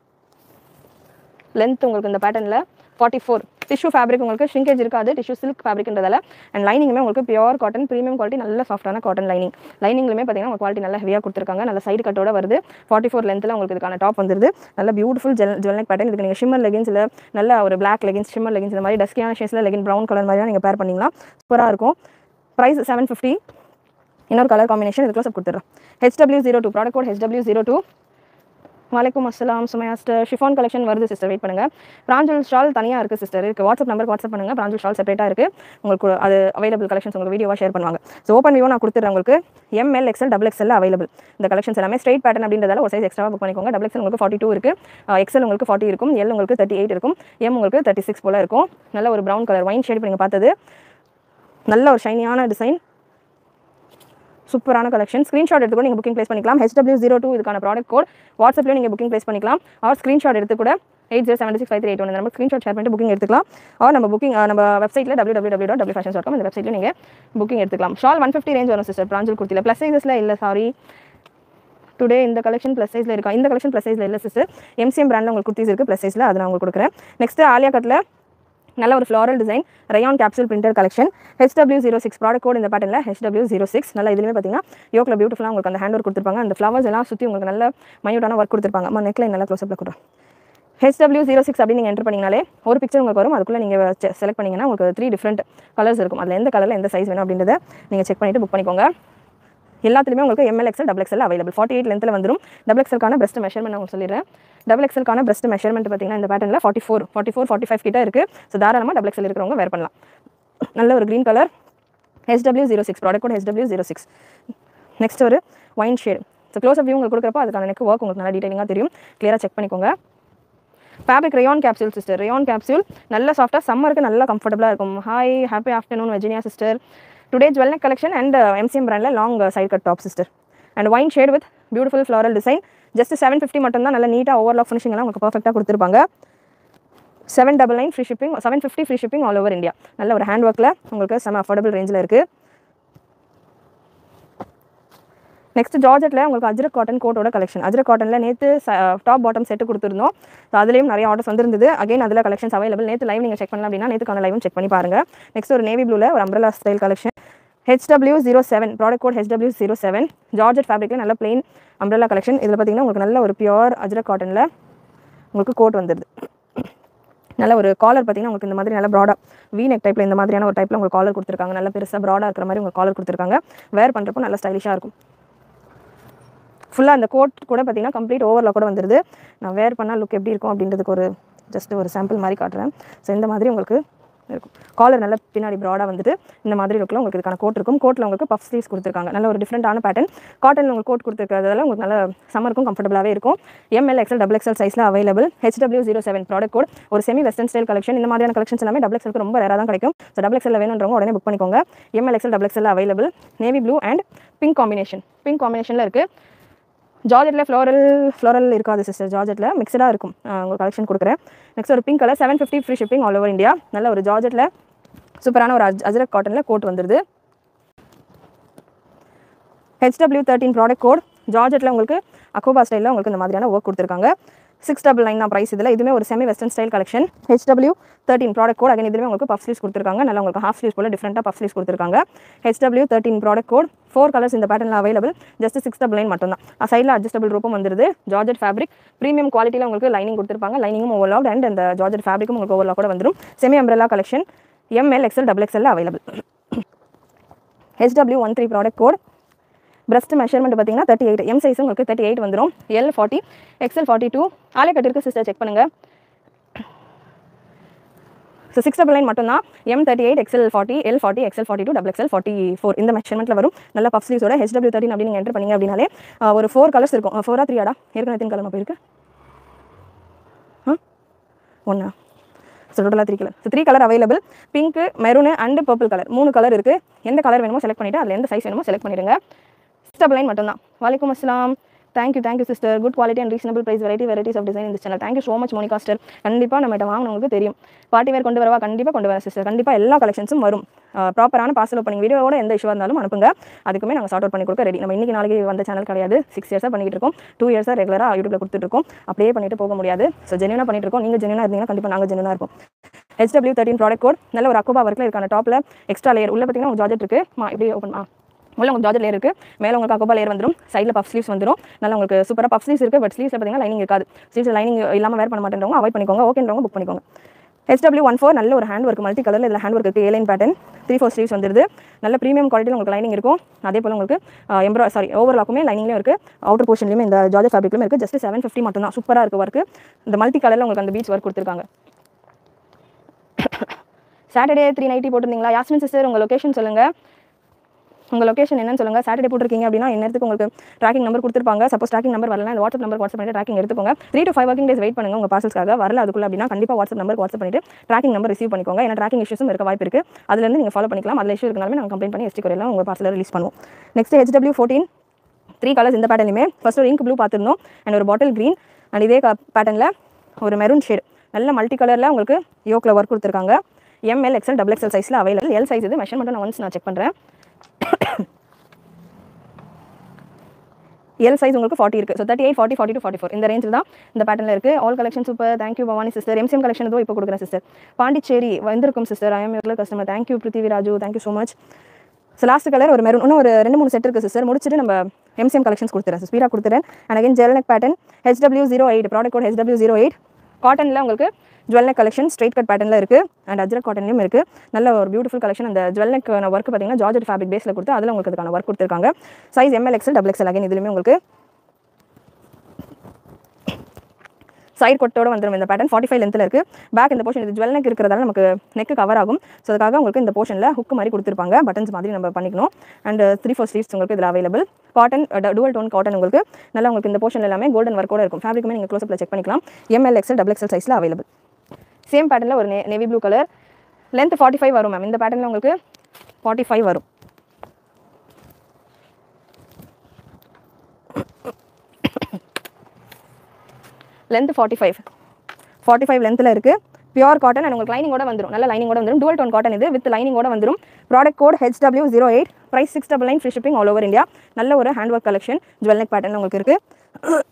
லென்த் உங்களுக்கு இந்த பேட்டர்னில் ஃபார்ட்டி ஃபோர் டிஷ்யூ ஃபேப்ரிக் உங்களுக்கு ஷ்ரிங்கேஜ் இருக்காது டிஷ்யூ சில்க் ஃபேப்ரிக்ன்றதால அண்ட் லைனிங்குமே உங்களுக்கு பியூர் காட்டன் ப்ரீமியம் குவாலிட்டி நல்ல சாஃப்டான காட்டன் லைனிங் லைனிங்லுமே பார்த்தீங்கன்னா உங்களுக்கு குவாலிட்டி நல்ல ஹெவியாக கொடுத்துருக்காங்க நல்ல சைடு கட்டோட வருது ஃபார்ட்டி ஃபோர் லென்த்தில் உங்களுக்கு இதுக்கான டாப் வந்துருது நல்ல பியூட்டிஃபுல் ஜெல் ஜுவல் பேட்டர்ன் இதுக்கு நீங்கள் ஷிம்மர் லெகின்ஸ் இல்லை நல்ல ஒரு பிளாக் லெகின்ஸ் ஷிம்மர் லெகின்ஸ் இந்த மாதிரி டஸ்கியான ஷேஸில் லெகின் ப்ரௌன் கலர் மாதிரியாக நீங்கள் பேர் பண்ணிங்கன்னா சூப்பராக இருக்கும் ப்ரைஸ் செவன் ஃபிஃப்டி இன்னொரு கலர் காம்பினேஷன் இதுக்குள்ள சப் கொடுத்துட்றேன் HW zero two product code HW zero two வலைக்கும் அஸ்ஸலாம் சுமையா சிஸ்டர் ஷிஃபான் கலெக்ஷன் வருது சிஸ்டர் வெயிட் பண்ணுங்க பிராஞ்சல் ஸ்டால் தனியாக இருக்குது சிஸ்டர் இருக்குது வாட்ஸ்அப் நம்பருக்கு வாட்ஸ்அப் பண்ணுங்க பிராஞ்சல் ஸ்டால் செப்பரேட்டாக இருக்குது உங்களுக்கு அது அவைலபிள் கலெக்ஷன்ஸ் உங்களுக்கு வீடியோவாக ஷேர் பண்ணுவாங்க ஸோ ஓப்பன் வியூ நான் கொடுத்துறேன் உங்களுக்கு M L XL double XL available இந்த கலெக்ஷன்ஸ் எல்லாமே ஸ்ட்ரைட் பேட்டர்ன் அப்படின்றதால ஒரு சைஸ் எக்ஸ்ட்ரா புக் பண்ணிக்கோங்க டபுள் எக்ஸல் உங்களுக்கு ஃபார்ட்டி டூ இருக்குது எக்ஸல் உங்களுக்கு ஃபார்ட்டி இருக்கும் எல் உங்களுக்கு தேர்ட்டி எயிட் இருக்கும் எம் உங்களுக்கு தேர்ட்டி சிக்ஸ் போல் இருக்கும் நல்ல ஒரு ப்ரௌன் கலர் ஒயின் ஷேட் நீங்கள் பார்த்தது நல்ல ஒரு ஷைனியான டிசைன் சூப்பரான கலெக்ஷன் ஸ்க்ரீன்ஷாட் எடுத்து கூட நீங்கள் புக்கிங் ப்ளேஸ் பண்ணிக்கலாம் ஹெச்டபிள்யூ ஜீரோ டூ இதுக்கான ப்ராடக்ட் கோட் வாட்ஸ்அப்லேயும் நீங்கள் புக்கிங் ப்ளேஸ் பண்ணிக்கலாம் ஆர் ஸ்க்ரீன்ஷாட் எடுத்து கூட eight zero seven six five three eight one நம்ம ஸ்க்ரீன்ஷாட் ஷேர் பண்ணிட்டு புக்கிங் எடுத்துக்கலாம் ஆர் நம்ம புக்கிங் நம்ம வெப்சைட்டில் W W W dot W fashion dot com இந்த வெப்சைட்டில் நீங்கள் புக்கிங் எடுத்துக்கலாம் ஷால் ஒன் ஃபிஃப்டி ரேஞ்ச் வரும் சிஸ்டர் பிராஞ்சல் குர்த்தியில் ப்ளஸ் சைஸஸில் இல்லை சாரி டுடே இந்த கலெக்ஷன் ப்ளஸ் சைஸில் இருக்கா இந்த கலெக்ஷன் ப்ளஸ் சைஸில் இல்லை சிஸ்டர் எம்சிஎம் பிராண்டில் உங்களுக்கு குர்த்திஸ் இருக்குது ப்ளஸ் சைஸில் அதை நான் உங்களுக்கு கொடுக்குறேன் நெக்ஸ்ட் ஆலியா கட்டில் நல்ல ஒரு floral design rayon capsule printer collection HW zero six product code இந்த பேட்டர்னில் ஹெச்டபிள்யூ ஜீரோ சிக்ஸ் நல்லா இதுலேயுமே பார்த்தீங்கன்னா யோக்கில் பியூட்டிஃபுல்லாக உங்களுக்கு அந்த ஹேண்ட் ஒர்க் கொடுத்துருப்பாங்க அந்த ஃப்ளவர்ஸ் எல்லாம் சுற்றி உங்களுக்கு நல்ல மையூட்டான ஒர்க் கொடுத்துருப்பாங்க அம்மா நெக்லைன் நல்லா க்ளோஸ்அப்பில் கொடுறேன் ஹெச்டபிள்யூ ஜீரோ சிக்ஸ் அப்படின்னு நீங்கள் என்டர் பண்ணிங்கனாலே ஒரு பிக்சர் உங்களுக்கு வரும் அதுக்குள்ளே நீங்கள் செலக்ட் பண்ணிங்கன்னா உங்களுக்கு த்ரீ டிஃப்ரெண்ட் கலர்ஸ் இருக்கும் அதில் எந்த கலரில் எந்த சைஸ் வேணும் அப்படின்றத நீங்கள் செக் பண்ணிவிட்டு புக் பண்ணிக்கோங்க எல்லாத்துலேயுமே உங்களுக்கு M L XL double XL available forty eight லென்த்தில் வந்துடும் டபுள் எக்ஸல்கான பெஸ்ட் மெஷர்மெண்ட் நான் சொல்லிடுறேன் டபுள் எக்ஸல்கான பெஸ்ட் மெஷர்மெண்ட் பார்த்தீங்கன்னா இந்த பேட்டர்னில் forty four forty four forty five கிட்ட இருக்குது ஸோ தாராளமாக டபுள் எக்ஸல் இருக்கிறவங்க வேர் பண்ணலாம் நல்ல ஒரு green colour HW zero six product கூட ஹெச்டபிள்யூ ஜீரோ சிக்ஸ் நெக்ஸ்ட் ஒரு wine shade so close up view உங்களுக்கு கொடுக்குறப்போ அதுக்கான நெக் ஒர்க் உங்களுக்கு நல்லா டீட்டெயிலிங்காக தெரியும் கிளியராக செக் பண்ணிக்கோங்க fabric rayon capsule sister rayon capsule நல்ல சாஃப்டாக சம்மருக்கு நல்லா கம்ஃபர்டபுளாக இருக்கும் ஹாய் ஹாப்பி ஆஃப்டர்நூன் வெஜினியா sister today jewel neck collection and MCM பிராண்டில் long side cut top sister and wine shade with beautiful floral design just seven fifty மட்டும் தான் நல்லா நீட்டாக ஓவர்லாக் ஃபினிஷிங் எல்லாம் உங்களுக்கு பர்ஃபெக்டாக கொடுத்துருப்பாங்க seven double nine free shipping seven fifty free shipping all over India நல்ல ஒரு ஹேண்ட் ஒர்க்கில் உங்களுக்கு செம அஃபோர்டபுள் ரேஞ்சில் இருக்குது நெக்ஸ்ட் ஜார்ஜெட்டில் உங்களுக்கு அஜ்ரக் காட்டன் கோட்டோட கலெக்ஷன் அஜ்ரக் காட்டனில் நேற்று டாப் பாட்டம் செட்டு கொடுத்துருந்தோம் ஸோ அதுலேயும் நிறைய ஆர்டர்ஸ் வந்திருந்தது அகைன் அதில் கலெக்ஷன்ஸ் அவைலபிள் நேற்று லைவ் நீங்கள் செக் பண்ணலாம் அப்படின்னா நேற்றுக்கான லைவும் செக் பண்ணி பாருங்கள் நெக்ஸ்ட் ஒரு நேவி ப்ளூவில் ஒரு umbrella style collection HW zero seven product code HW zero seven georgette ஃபேப்ரிக்கில் நல்ல பிளெயின் அம்ரலா கலெக்ஷன் இதில் பார்த்தீங்கன்னா உங்களுக்கு நல்ல ஒரு பியூர் அஜ்ரக் காட்டனில் உங்களுக்கு கோட் வந்துடுது நல்ல ஒரு காலர் பார்த்தீங்கன்னா உங்களுக்கு இந்த மாதிரி நல்ல ப்ராடாக வி நெக் டைப்பில் இந்த மாதிரியான ஒரு டைப்பில் உங்களுக்கு காலர் கொடுத்துருக்காங்க நல்ல பெருசாக ப்ராடாக இருக்கிற மாதிரி உங்களுக்கு காலர் கொடுத்துருக்காங்க வேர் பண்ணுறப்போ நல்ல ஸ்டைலிஷாக இருக்கும் ஃபுல்லாக அந்த கோட் கூட பார்த்தீங்கன்னா கம்ப்ளீட் ஓவரில் கூட வந்துடுது நான் வேர் பண்ணால் லுக் எப்படி இருக்கும் அப்படின்றதுக்கு ஒரு ஜஸ்ட் ஒரு சாம்பிள் மாதிரி காட்டுறேன் ஸோ இந்த மாதிரி உங்களுக்கு இருக்கும் காலர் நல்ல பின்னாடி ப்ராடாக வந்துட்டு இந்த மாதிரி லுக்கில் உங்களுக்கு இதுக்கான கோட் இருக்கும் கோட்டில் உங்களுக்கு பஃப் ஸ்லீவ்ஸ் கொடுத்துருக்காங்க நல்ல ஒரு டிஃப்ரெண்டான பேட்டர்ன் காட்டனில் உங்களுக்கு கோட் கொடுத்துருக்கிறதால உங்களுக்கு நல்ல சம்மருக்கும் கம்ஃபர்டபுளாகவே இருக்கும் எம்எல் எக்ஸல் டபுள் எக்ஸல் சைஸில் available HW zero seven product code ஒரு செமி வெஸ்டர்ன் ஸ்டைல் கலெக்ஷன் இந்த மாதிரியான கலெக்ஷன்ஸ் எல்லாமே டபுள் எக்ஸலுக்கு ரொம்ப ரேராக தான் கிடைக்கும் ஸோ டபுள் எக்ஸல் வேணுன்றவங்க உடனே புக் பண்ணிக்கோங்க M L XL double XL available navy blue and pink combination pink காம்பினேஷனில் இருக்குது ஜார்ஜெட்டில் ஃப்ளோரல் ஃப்ளோரல் இருக்காது சிஸ்டர் ஜார்ஜெட்டில் மிக்சடாக இருக்கும் ஆஹ் உங்களுக்கு கலெக்ஷன் கொடுக்குறேன் நெக்ஸ்ட் ஒரு pink colour seven fifty free shipping all over India நல்ல ஒரு ஜார்ஜெட்டில் சூப்பரான ஒரு அஜ் அஜரக் காட்டனில் கோட் வந்துடுது ஹெச்டபிள்யூ தேர்ட்டின் ப்ராடக்ட் கோட் ஜார்ஜெட்டில் உங்களுக்கு அக்கோபா ஸ்டைலில் உங்களுக்கு இந்த மாதிரியான ஒர்க் கொடுத்துருக்காங்க சிக்ஸ் டபுள் நைன் தான் ப்ரைஸ் இதில் இதுவுமே ஒரு semi western style collection HW thirteen product code again இதுலேயுமே உங்களுக்கு பஃப் ஸ்லீவ்ஸ் கொடுத்துருக்காங்க நல்லா உங்களுக்கு ஹாஃப் ஸ்லீவ்ஸ் போல டிஃப்ரெண்ட்டாக பஃப் ஸ்லீவ்ஸ் கொடுத்துருக்காங்க HW thirteen product code four colours இந்த பேட்டர்னில் available just six double nine மட்டும் தான் சைடில் அட்ஜஸ்டபிள் ரூபம் வந்துருது ஜார்ஜெட் ஃபேப்ரிக் ப்ரீமியம் குவாலிட்டியில் உங்களுக்கு லைனிங் கொடுத்துருப்பாங்க லைனிங்கும் ஓவர்லாக் அண்ட் அந்த ஜார்ஜெட் ஃபேப்ரிக்கும் உங்களுக்கு ஓவர்லாக் கூட வந்துடும் semi umbrella collection M L XL double XL available HW one three product code breast measurement பார்த்தீங்கன்னா தேர்ட்டி எயிட் எம் சைஸ் உங்களுக்கு தேர்ட்டி எயிட் வந்துடும் L forty XL forty two ஆலே கட்டிருக்கு சிஸ்டர் செக் பண்ணுங்கள் ஸோ சிக்ஸ் டபுள் நைன் மட்டும்தான் M thirty eight XL forty L forty XL forty two double XL forty four இந்த மெஷர்மெண்ட்டில் வரும் நல்ல பஃப் ஸ்லீவ்ஸோட ஹெச்டபிள்யூ தேர்ட்டின் அப்படின்னு நீங்கள் என்டர் பண்ணீங்க அப்படின்னாலே ஆஹ், ஒரு ஃபோர் கலர்ஸ் இருக்கும் ஃபோரா த்ரீயாடா ஏற்கனவே எத்தனை கலர் போயிருக்கு ஆ ஒன்றா ஸோ டோட்டலாக three colour so three colour available pink maroon and purple colour மூணு கலர் இருக்குது எந்த கலர் வேணுமோ செலக்ட் பண்ணிவிட்டு அதில் எந்த சைஸ் வேணுமோ செலக்ட் பண்ணிடுங்க சிஸ்டர் லைன் மட்டும்தான் வலைக்கம் அஸ்லாம் thank you thank you sister good quality and reasonable price variety varieties of design இந்த channel thank you so much Monica sister கண்டிப்பாக நம்மகிட்ட வாங்கினவங்களுக்கு தெரியும் பார்ட்டி வேர் கொண்டு வரவா கண்டிப்பாக கொண்டு வரேன் சிஸ்டர் கண்டிப்பாக எல்லா கலெக்ஷன்ஸும் வரும் ப்ராப்பரான பார்சல் ஓப்பனிங் வீடியோவோட எந்த இஷ்யூவாக இருந்தாலும் அனுப்புங்க அதுக்குமே நாங்கள் சார்ட் அவுட் பண்ணி கொடுக்க ரெடி நம்ம இன்னைக்கு நாளைக்கு வந்த சேனல் கிடையாது சிக்ஸ் இயர்ஸாக பண்ணிட்டு இருக்கோம் டூ இயர்ஸாக ரெகுலராக யூடியூப்ல கொடுத்துட்டு இருக்கோம் அப்படியே பண்ணிட்டு போக முடியாது ஸோ ஜென்யூனாக பண்ணிட்டு இருக்கோம் நீங்கள் ஜென்யூனாக இருந்தீங்கன்னா கண்டிப்பாக நாங்கள் ஜென்யூனாக இருப்போம் ஹெச்டபிள்யூ தேர்ட்டின் ப்ராடக்ட் கோட் நல்ல ஒரு அக்கோபா ஒர்க்கில் இருக்கான டாப்பில் எக்ஸ்ட்ரா லேயர் உள்ள பார்த்தீங்கன்னா உங்களுக்கு ஜார்ஜெட் இருக்குது மா இப்படி ஓப்பன் ஆ உள்ள உங்களுக்கு ஜார்ஜெட் லேயர் இருக்குது மேலே உங்களுக்கு அக்கோபா லேயர் வந்துடும் சைடில் பஃப் ஸ்லீவ்ஸ் வந்துடும் நல்லா உங்களுக்கு சூப்பராக பஃப் ஸ்லீவ்ஸ் இருக்குது பட் ஸ்லீவ்ஸில் பார்த்தீங்கன்னா லைனிங் இருக்காது ஸ்லீவ்ஸ் லைனிங் இல்லாமல் வேர் பண்ண மாட்டேன்றவங்க அவாய்ட் பண்ணிக்கோங்க ஓகேன்றவங்க புக் பண்ணிக்கோங்க ஹெச்டபிள்யூ ஒன் ஃபோர் நல்ல ஒரு ஹேண்ட் ஒர்க் மல்டி கலரில் இதில் ஹேண்ட் ஒர்க் இருக்குது A line pattern three four sleeves வந்துருது நல்ல ப்ரீமியம் குவாலிட்டியில் உங்களுக்கு லைனிங் இருக்கும் அதே போல் உங்களுக்கு எம்ப்ரா சாரி ஓவர்லாக்குமே லைனிங்லேயும் இருக்குது அவுட்டர் போர்ஷன்லையுமே இந்த ஜார்ஜ் ஃபேப்ரிக்லையும் இருக்குது ஜஸ்ட் செவன் ஃபிஃப்டி மட்டும் தான் சூப்பராக இருக்குது ஒர்க்கு இந்த மல்டி கலரில் உங்களுக்கு அந்த பீச் ஒர்க் கொடுத்துருக்காங்க சாட்டர்டே த்ரீ நைட்டி போட்டிருந்தீங்களா யாஸ்மின் சிஸ்டர் உங்கள் லொகேஷன் சொல்லுங்கள் உங்கள் லொகேஷன் என்னன்னு சொல்லுங்கள் சாட்டர்டே போட்டிருக்கீங்க அப்படின்னா நேரத்துக்கு உங்களுக்கு ட்ராக்கிங் நம்பர் கொடுத்துருப்பாங்க சப்போஸ் ட்ராக்கிங் நம்பர் வரல இந்த வாட்ஸ்அப் நம்பர் வாட்ஸ்அப் பண்ணிட்டு ட்ராக்கிங் எடுத்துக்கோங்க three to five working days wait பண்ணுங்க உங்கள் பார்சல்ஸ்க்காக வரல அதுக்குள்ள அப்படின்னா கண்டிப்பாக வாட்ஸ்அப் நம்பர் வாட்ஸ்அப் பண்ணிட்டு ட்ராக்கிங் நம்பர் ரிசீவ் பண்ணிக்கோங்க ஏன்னா ட்ராக்கிங் இஷ்யூஸும் இருக்க வாய்ப்பு இருக்குது அதுலேருந்து நீங்கள் ஃபாலோ பண்ணிக்கலாம் அதில் இஷ்யூ இருக்கனாலுமே நாங்கள் கம்ப்ளைண்ட் பண்ணி எஸ்டி குறையெல்லாம் உங்கள் பார்சலில் ரிலீஸ் பண்ணுவோம் next HW fourteen three colours இந்த பேட்டர்லையுமே ஃபர்ஸ்ட் ஒரு இங்க் ப்ளூ பார்த்துருந்தோம் அண்ட் ஒரு பாட்டில் க்ரீன் அண்ட் இதே பேட்டர்னில் ஒரு மெரூன் ஷேட் நல்ல மல்டி கலரில் உங்களுக்கு யோக்கில் ஒர்க் கொடுத்துருக்காங்க எம்எல் எக்ஸ்எல் டபுள் எக்ஸ்எல் சைஸில் அவைலபிள் எல் சைஸ் இது மெஷர்மெண்ட் நான் ஒன்ஸ் நான் செக் பண்ணுறேன் எல் சைஸ் உங்களுக்கு ஃபார்ட்டி இருக்குது so thirty eight forty forty two forty four இந்த ரேஞ்சில் தான் இந்த பேட்டர்னில் இருக்குது all collection super thank you Bhavani sister MCM collection ஏதோ இப்போ கொடுக்குறேன் சிஸ்டர் பாண்டிச்சேரி வந்திருக்கும் sister I'm your customer thank you Prithvi Raju thank you so much so last colour ஒரு மெரூன் இன்னும் ஒரு ரெண்டு மூணு செட் இருக்குது சிஸ்டர் முடிச்சுட்டு நம்ம எம்சிஎம் கலெக்ஷன்ஸ் கொடுத்துறேன் ஸ்பீடாக கொடுத்துறேன் and again jewel neck pattern HW zero eight product code HW zero eight காட்டனில் உங்களுக்கு ஜுவல்நெக் கலெக்ஷன் ஸ்ட்ரைட் கட் பேட்டர்னில் இருக்குது அண்ட் அஜ்ரக் காட்டன்லையும் இருக்குது நல்ல ஒரு பியூட்டிஃபுல் கலெக்ஷன் அந்த ஜுவல்நெக் ஒர்க் பார்த்தீங்கன்னா ஜார்ஜெட் ஃபேப்ரிக் பேஸில் கொடுத்து அதில் உங்களுக்கு அதுக்கான ஒர்க் கொடுத்துருக்காங்க size M L XL double XL again இதுலையுமே உங்களுக்கு சைட் கொட்டோட வந்துடும் இந்த பேட்டர்ன் ஃபார்ட்டி ஃபைவ் லென்த்தில் இருக்குது பேக் இந்த போர்ஷன் இது ஜுவல் நெக் இருக்கிறதால நமக்கு நெக் கவர் ஆகும் ஸோ அதுக்காக உங்களுக்கு இந்த போர்ஷனில் ஹுக் மாதிரி கொடுத்துருப்பாங்க பட்டன்ஸ் மாதிரி நம்ம பண்ணிக்கணும் அண்ட் த்ரீ ஃபோர் ஸ்லீவ்ஸ் உங்களுக்கு இதில் available cotton dual tone cotton உங்களுக்கு நல்லா உங்களுக்கு இந்த போர்ஷன் எல்லாமே கோல்டன் ஒர்க்கோட இருக்கும் ஃபேப்ரிக்குமே நீங்கள் க்ளோஸில் செக் பண்ணிக்கலாம் எம்எல் எக்ஸல் டபுள் எக்ஸல் சைஸில் அவைலபிள் சேம் பேட்டர்னில் ஒரு navy blue colour length forty five வரும் மேம் இந்த பேட்டர்னில் உங்களுக்கு ஃபார்ட்டி ஃபைவ் வரும் length forty five forty five லென்த்தில் இருக்குது பியூர் காட்டன் அண்ட் உங்களுக்கு லைனிங்கோட வந்துடும் நல்ல லைனிங்கோட வந்துடும் டுவல் டோன் காட்டன் இது வித் லைனிங்கோட வந்துடும் product code HW zero eight price six double nine free shipping all over India நல்ல ஒரு hand work collection jewel neck pattern உங்களுக்கு இருக்குது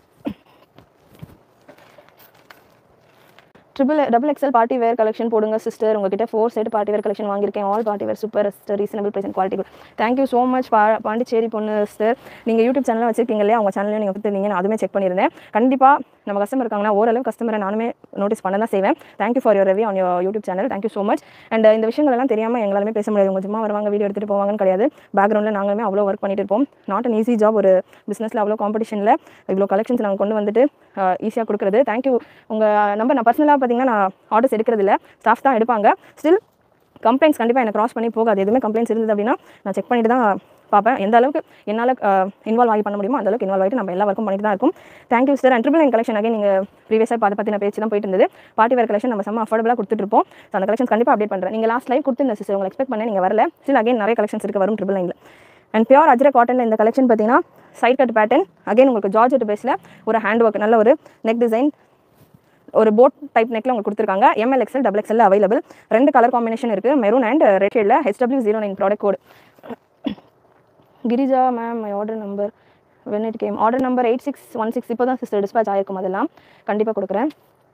triple double XL party wear collection போடுங்க சிஸ்டர் உங்ககிட்ட four set party wear collection வாங்கியிருக்கேன் all party wear super sister reasonable price quality good thank you so much பா பாண்டிச்சேரி பொண்ணு sister நீங்கள் YouTube சேனலில் வச்சிருக்கீங்க இல்லையா உங்கள் சேனலையும் நீங்கள் கொடுத்துருந்தீங்க நான் அதுவுமே செக் பண்ணியிருந்தேன் கண்டிப்பாக நம்ம கஸ்டமர் இருக்காங்கன்னா ஓரளவு கஸ்டமரை நானுமே நோட்டீஸ் பண்ண தான் செய்வேன் thank you for your review on your YouTube channel thank you so much and இந்த விஷயங்கள் எல்லாம் தெரியாமல் எங்களாலுமே பேச முடியாது உங்கள் சும்மா வருவாங்க வீடியோ எடுத்துகிட்டு போவாங்கன்னு கிடையாது பேக்ரவுண்டில் நாங்களுமே அவ்வளோ ஒர்க் பண்ணிட்டு இருப்போம் நாட் அன் ஈஸி ஜாப் ஒரு பிஸ்னஸில் அவ்வளோ காம்படிஷனில் இவ்வளோ கலெக்ஷன்ஸ் நாங்கள் கொண்டு வந்துட்டு ஈஸியாக கொடுக்குறது தேங்க்யூ உங்கள் நம்பர் நான் பர்சனலாக பார்த்தீங்கன்னா நான் ஆர்டர்ஸ் எடுக்கிறது இல்லை ஸ்டாஃப் தான் எடுப்பாங்க ஸ்டில் கம்ப்ளைண்ட்ஸ் கண்டிப்பாக எனக்கு க்ராஸ் பண்ணி போகாது எதுவுமே கம்ப்ளைண்ட்ஸ் இருந்தது அப்படின்னா நான் செக் பண்ணிட்டு தான் பார்ப்பேன் எந்த அளவுக்கு என்னால் இன்வால்வ் ஆகி பண்ண முடியுமோ அந்த அளவுக்கு இன்வால்வ் ஆகிட்டு நம்ம எல்லா ஒர்க்கும் பண்ணிட்டு தான் இருக்கும் thank you sir and triple nine collection again நீங்கள் ப்ரீவியஸாக பார்த்து பற்றின பேச்சு தான் போயிட்டு இருந்தது பார்ட்டி வேர் கலெக்ஷன் நம்ம செம்ம அஃபோர்டபுளாக கொடுத்துட்ருப்போம் ஸோ அந்த கலெக்ஷன் கண்டிப்பாக அப்டேட் பண்ணுறேன் நீங்கள் லாஸ்ட் லைவ் கொடுத்துருந்தேன் சிஸ்டர் உங்களை எக்ஸ்பெக்ட் பண்ணேன் நீங்கள் வரல ஸ்டில் அகைன் நிறைய கலெக்ஷன்ஸ் இருக்குது வரும் ட்ரிபிள் நைனில் அண்ட் பியூர் அஜ்ர காட்டனில் இந்த கலெக்ஷன் பார்த்தீங்கன்னா சைட் கட் பேட்டர்ன் அகைன் உங்களுக்கு ஜார்ஜெட் பேஸில் ஒரு ஹேண்ட் ஒர்க் நல்ல ஒரு நெக் டிசைன் ஒரு போட் டைப் நெக்கில் உங்களுக்கு கொடுத்துருக்காங்க M L XL double XL available ரெண்டு கலர் காம்பினேஷன் இருக்குது மெரூன் அண்ட் ரெட் ஷேடில் HW zero nine product code Girija ma'am my order number when it came order number eight six one six இப்போ தான் sister dispatch ஆயிருக்கும் அதெல்லாம் கண்டிப்பாக கொடுக்குறேன்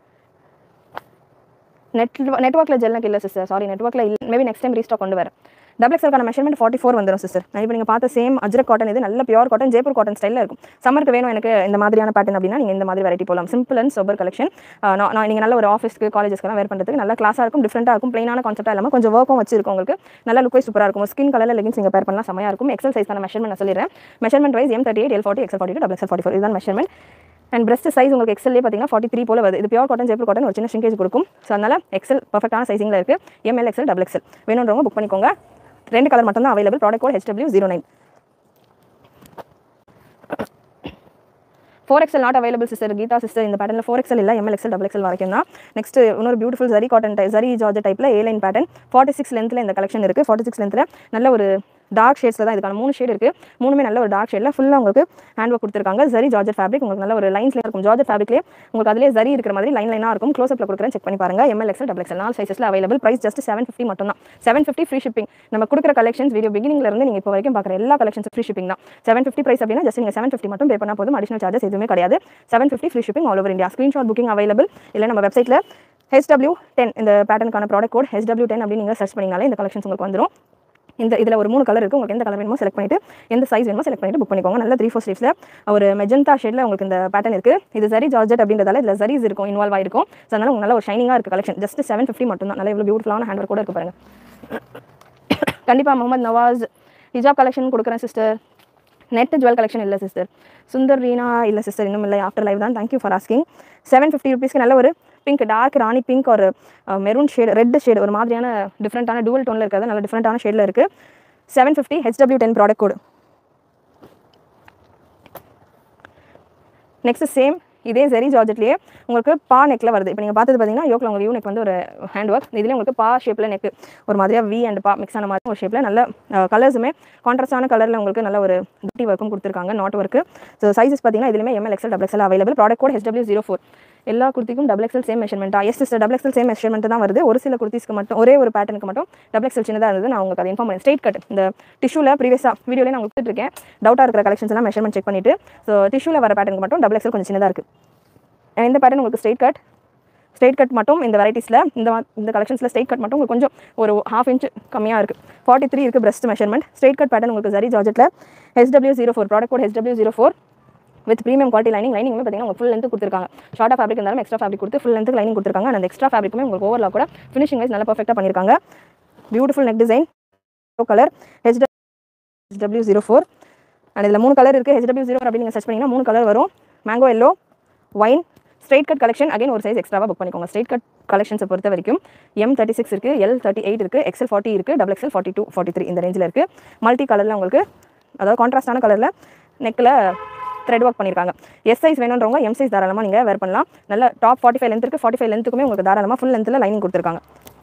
நெட் நெட்ஒர்க்கில் ஜெல்னக்கு இல்லை சிஸ்டர் சாரி நெட்ஒர்க்கில் இல்லை மேபி நெக்ஸ்ட் டைம் ரீஸ்டாக் கொண்டு வரேன் டபுள் எக்ஸல்கான மெஷர்மெண்ட் ஃபார்ட்டி ஃபோர் வந்துடும் சிஸ்டர் இப்போ நீங்கள் பார்த்த சேம் அஜ்ரக் காட்டன் இது நல்ல பியூர் காட்டன் ஜெய்ப்பூர் காட்டன் ஸ்டைலில் இருக்கும் சம்மருக்கு வேணும் எனக்கு இந்த மாதிரியான பேட்டர்ன் அப்படின்னா நீங்கள் இந்த மாதிரி வெரைட்டி போகலாம் சிம்பிள் அண்ட் சோபர் கலெக்ஷன் நான் நீங்கள் நல்ல ஒரு ஆஃபீஸ்க்கு காலேஜஸ்க்குலாம் வேர் பண்ணுறதுக்கு நல்ல கிளாஸாக இருக்கும் டிஃப்ரெண்ட்டாக இருக்கும் பிளைனான கான்செப்ட்டாக இல்லாமல் கொஞ்சம் ஒர்க்கும் வச்சிருக்கும் உங்களுக்கு நல்ல லுக் வைஸ் சூப்பராக இருக்கும் ஸ்கின் கலரில் லெகின்ஸ் நீங்கள் பேர் பண்ணலாம் செமையாக இருக்கும் எக்ஸல் சைஸ் மெஷர்மெண்ட் நான் சொல்லிடுறேன் measurement wise M thirty eight L forty XL forty two double XL forty four இதுதான் மெஷர்மெண்ட் அண்ட் பிரஸ்ட் சைஸ் உங்களுக்கு எக்ஸல்லே பார்த்தீங்கன்னா ஃபார்ட்டி த்ரீ போல வருது இது பியூர் காட்டன் ஜெய்ப்பூர் காட்டன் ஒரு சின்ன ஷ்ரிங்கேஜ் கொடுக்கும் ஸோ அதனால் எக்ஸல் பர்ஃபெக்டான சைசிங்கில் இருக்குது எம்எல் எக்ஸல் டபுள் எக்ஸல் வேணுன்றவங்க புக் பண்ணிக்கோங்க ரெண்டு கலர் மட்டும் தான் available product code HW zero nine four XL not available sister Geetha sister இந்த பேட்டர்ல ஃபோர் எக்ஸல் இல்லை எம்எல் எக்ஸல் டபுள் எக்ஸல் வரைக்கும் தான் நெக்ஸ்ட் இன்னொரு பியூட்டிஃபுல் சரி காட்டன் டை சரி ஜார்ஜ் டைப்பில் A line pattern forty six லென்த்தில் இந்த கலெக்ஷன் இருக்குது ஃபார்ட்டி சிக்ஸ் லென்த்தில் நல்ல ஒரு டார்க் ஷேட்ஸில் தான் இதுக்கான மூணு ஷேட் இருக்குது மூணுமே நல்ல ஒரு டார்க் ஷேடில் ஃபுல்லாக உங்களுக்கு ஹேண்ட் ஒர்க் கொடுத்துருக்காங்க சரி ஜார்ஜர் ஃபேப்ரிக் உங்களுக்கு நல்ல ஒரு லைன்ஸ்ல இருக்கும் ஜார்ஜர் ஃபேப்ரிக்லேயே உங்களுக்கு அதிலே சரி இருக்கிற மாதிரி லைன் லைனாக இருக்கும் க்ளோஸ்அப்பில் கொடுக்குறேன் செக் பண்ணி பாருங்க எம்எல் எக்ஸல் டபுள் எக்ஸல் நாலு சைஸஸில் available price just seven fifty மட்டும் தான் செவன் ஃபிஃப்டி ஃப்ரீ ஷிப்பிங் நம்ம கொடுக்குற கலெக்ஷன்ஸ் வீடியோ பிகினிங்ல இருந்து நீங்கள் இப்போ வரைக்கும் பார்க்குற எல்லா கலெக்ஷன்ஸ் ஃப்ரீ ஷிப்பிங் தான் செவன் ஃபிஃப்டி ப்ரைஸ் அப்படின்னா ஜஸ்ட் நீங்கள் செவன் ஃபிஃப்டி மட்டும் பே பண்ணால் போதும் அடிஷனல் சார்ஜஸ் எதுவுமே கிடையாது seven fifty free shipping all over India screenshot booking available இல்லை நம்ம வெப்சைட்டில் ஹெச்டபிள்யூ டென் இந்த பேட்டர்னுக்கான ப்ராடக்ட் கோட் ஹெச்டபிள்யூ டென் அப்படின்னு நீங்கள் சர்ச் பண்ணிங்கனாலே இந்த கலெக்ஷன்ஸ் உங்களுக்கு வந்துடும் இந்த இதில் ஒரு மூணு கலர் இருக்குது உங்களுக்கு எந்த கலர் வேணுமோ செலக்ட் பண்ணிட்டு எந்த சைஸ் வேணுமோ செலக்ட் பண்ணிட்டு புக் பண்ணிக்கோங்க நல்ல த்ரீ ஃபோர் ஸ்லீவ்ஸில் ஒரு மெஜந்தா ஷேடில் உங்களுக்கு இந்த பேட்டர்ன் இருக்குது இது சரி ஜார்ஜெட் அப்படின்றதால இதில் சரிஸ் இருக்கும் இன்வால்வ் ஆயிருக்கும் ஸோ அதனால உங்களுக்கு நல்ல ஒரு ஷைனிங்காக இருக்குது கலெக்ஷன் ஜஸ்ட் செவன் ஃபிஃப்டி மட்டும் தான் நல்ல இவ்வளோ பியூட்டிஃபுல்லான ஹேண்ட் கூட இருக்கு பாருங்க கண்டிப்பாக முகமது நவாஸ் ஹிஜாப் கலெக்ஷன் கொடுக்குறேன் சிஸ்டர் நெட் ஜுவல் கலெக்ஷன் இல்லை சிஸ்டர் சுந்தர் ரீனா இல்லை சிஸ்டர் இன்னும் இல்லை ஆஃப்டர் லைவ் தான் thank you for asking seven fifty ருபீஸ்க்கு நல்ல ஒரு பிங்க் டார்க் ராணி பிங்க் ஒரு மெரூன் ஷேட் ரெட் ஷேட் ஒரு மாதிரியான டிஃப்ரெண்ட்டான டூவல் டோனில் இருக்கிறது நல்ல டிஃப்ரெண்ட்டான ஷேடில் இருக்குது seven fifty HW ten product code next same இதே சரி ஜார்ஜெட்லேயே உங்களுக்கு பா நெக்கில் வருது இப்போ நீங்கள் பார்த்தது பார்த்தீங்கன்னா யோக்கில் உங்கள் யூ நெக் வந்து ஒரு ஹேண்ட் ஒர்க் இதுலேயே உங்களுக்கு பா ஷேப்பில் நெக் ஒரு மாதிரியாக வி அண்ட் பா மிக்ஸ் ஆன மாதிரி ஒரு ஷேப்பில் நல்ல கலர்ஸுமே கான்ட்ராஸ்டான கலரில் உங்களுக்கு நல்ல ஒரு பியூட்டி ஒர்க்கும் கொடுத்துருக்காங்க நாட் ஒர்க்கு ஸோ சைஸஸ் பார்த்தீங்கன்னா இதுலேயுமே M L XL double XL available product code HW zero four எல்லா குர்த்திக்கும் டபுள் எக்ஸல் சேம் மெஷர்மெண்ட்டா yes sister double XL same measurement தான் வருது ஒரு சில குர்த்திஸ்க்கு மட்டும் ஒரே ஒரு பேட்டர்னுக்கு மட்டும் டபுள் எக்ஸல் சின்னதாக இருந்தது நான் உங்களுக்கு அதை இன்ஃபார்ம் பண்ணேன் ஸ்ட்ரைட் கட் இந்த டிஷ்யூவில் ப்ரீவியஸாக வீடியோலேயே நான் கொடுத்துட்டு இருக்கேன் டவுட்டாக இருக்கிற கலெக்ஷன்ஸ் எல்லாம் மெஷர்மெண்ட் செக் பண்ணிட்டு ஸோ டிஷ்யூவில் வர பேட்டர்னுக்கு மட்டும் டபுள் எக்ஸல் கொஞ்சம் சின்னதாக இருக்குது இந்த பேட்டர்ன் உங்களுக்கு ஸ்ட்ரைட் கட் ஸ்ட்ரைட் கட் மட்டும் இந்த வெரைட்டிஸில் இந்த மா- இந்த கலெக்ஷன்ஸில் ஸ்ட்ரைட் கட் மட்டும் உங்களுக்கு கொஞ்சம் ஒரு ஹாஃப் இன்ச் கம்மியாக இருக்குது ஃபார்ட்டி த்ரீ இருக்குது breast measurement straight cut pattern உங்களுக்கு சரி ஜார்ஜெட்டில் HW zero four product code HW zero four with premium quality lining lining பார்த்தீங்கன்னா உங்களுக்கு ஃபுல் லென்த் கொடுத்துருக்காங்க ஷார்ட்டாக ஃபேப்ரிக் இருந்தாலும் எக்ஸ்ட்ரா ஃபேப்ரிக் கொடுத்து ஃபுல் லென்த் லைனிங் கொடுத்துருக்காங்க அந்த எக்ஸ்ட்ரா ஃபேப்ரிக்குமே உங்களுக்கு ஓவரில் கூட ஃபினிஷிங் வைஸ் நல்லா பர்ஃபெக்டாக பண்ணியிருக்காங்க beautiful neck design colour HW HW zero four and இதில் மூணு கலர் இருக்குது ஹெச்டபிள்யூ ஜீரோ அப்படின்னு நீங்கள் சர்ச் பண்ணிங்கன்னா மூணு கலர் வரும் mango yellow wine straight cut collection again ஒரு சைஸ் எக்ஸ்ட்ராவாக புக் பண்ணிக்கோங்க ஸ்ட்ரைட் கட் கலெக்ஷன்ஸை பொறுத்த வரைக்கும் எம் தேர்ட்டி சிக்ஸ் இருக்குது எல் தேர்ட்டி எயிட் இருக்குது எக்ஸல் ஃபார்ட்டி இருக்குது double XL forty two forty three இந்த ரேஞ்சில் இருக்குது மல்டி கலரில் உங்களுக்கு அதாவது கான்ட்ராஸ்டான கலரில் நெக்கில் த்ரெட் ஒர்க் பண்ணியிருக்காங்க எஸ் சைஸ் வேணுன்றவங்க எம் சைஸ் தாராளமாக நீங்கள் வேர் பண்ணலாம் நல்ல டாப் ஃபார்ட்டி ஃபைவ் லென்த் இருக்குது ஃபார்ட்டி ஃபைவ் லென்த்துக்குமே உங்களுக்கு தாராளமாக ஃபுல் லென்த்தில் லைனிங் கொடுத்துருக்காங்க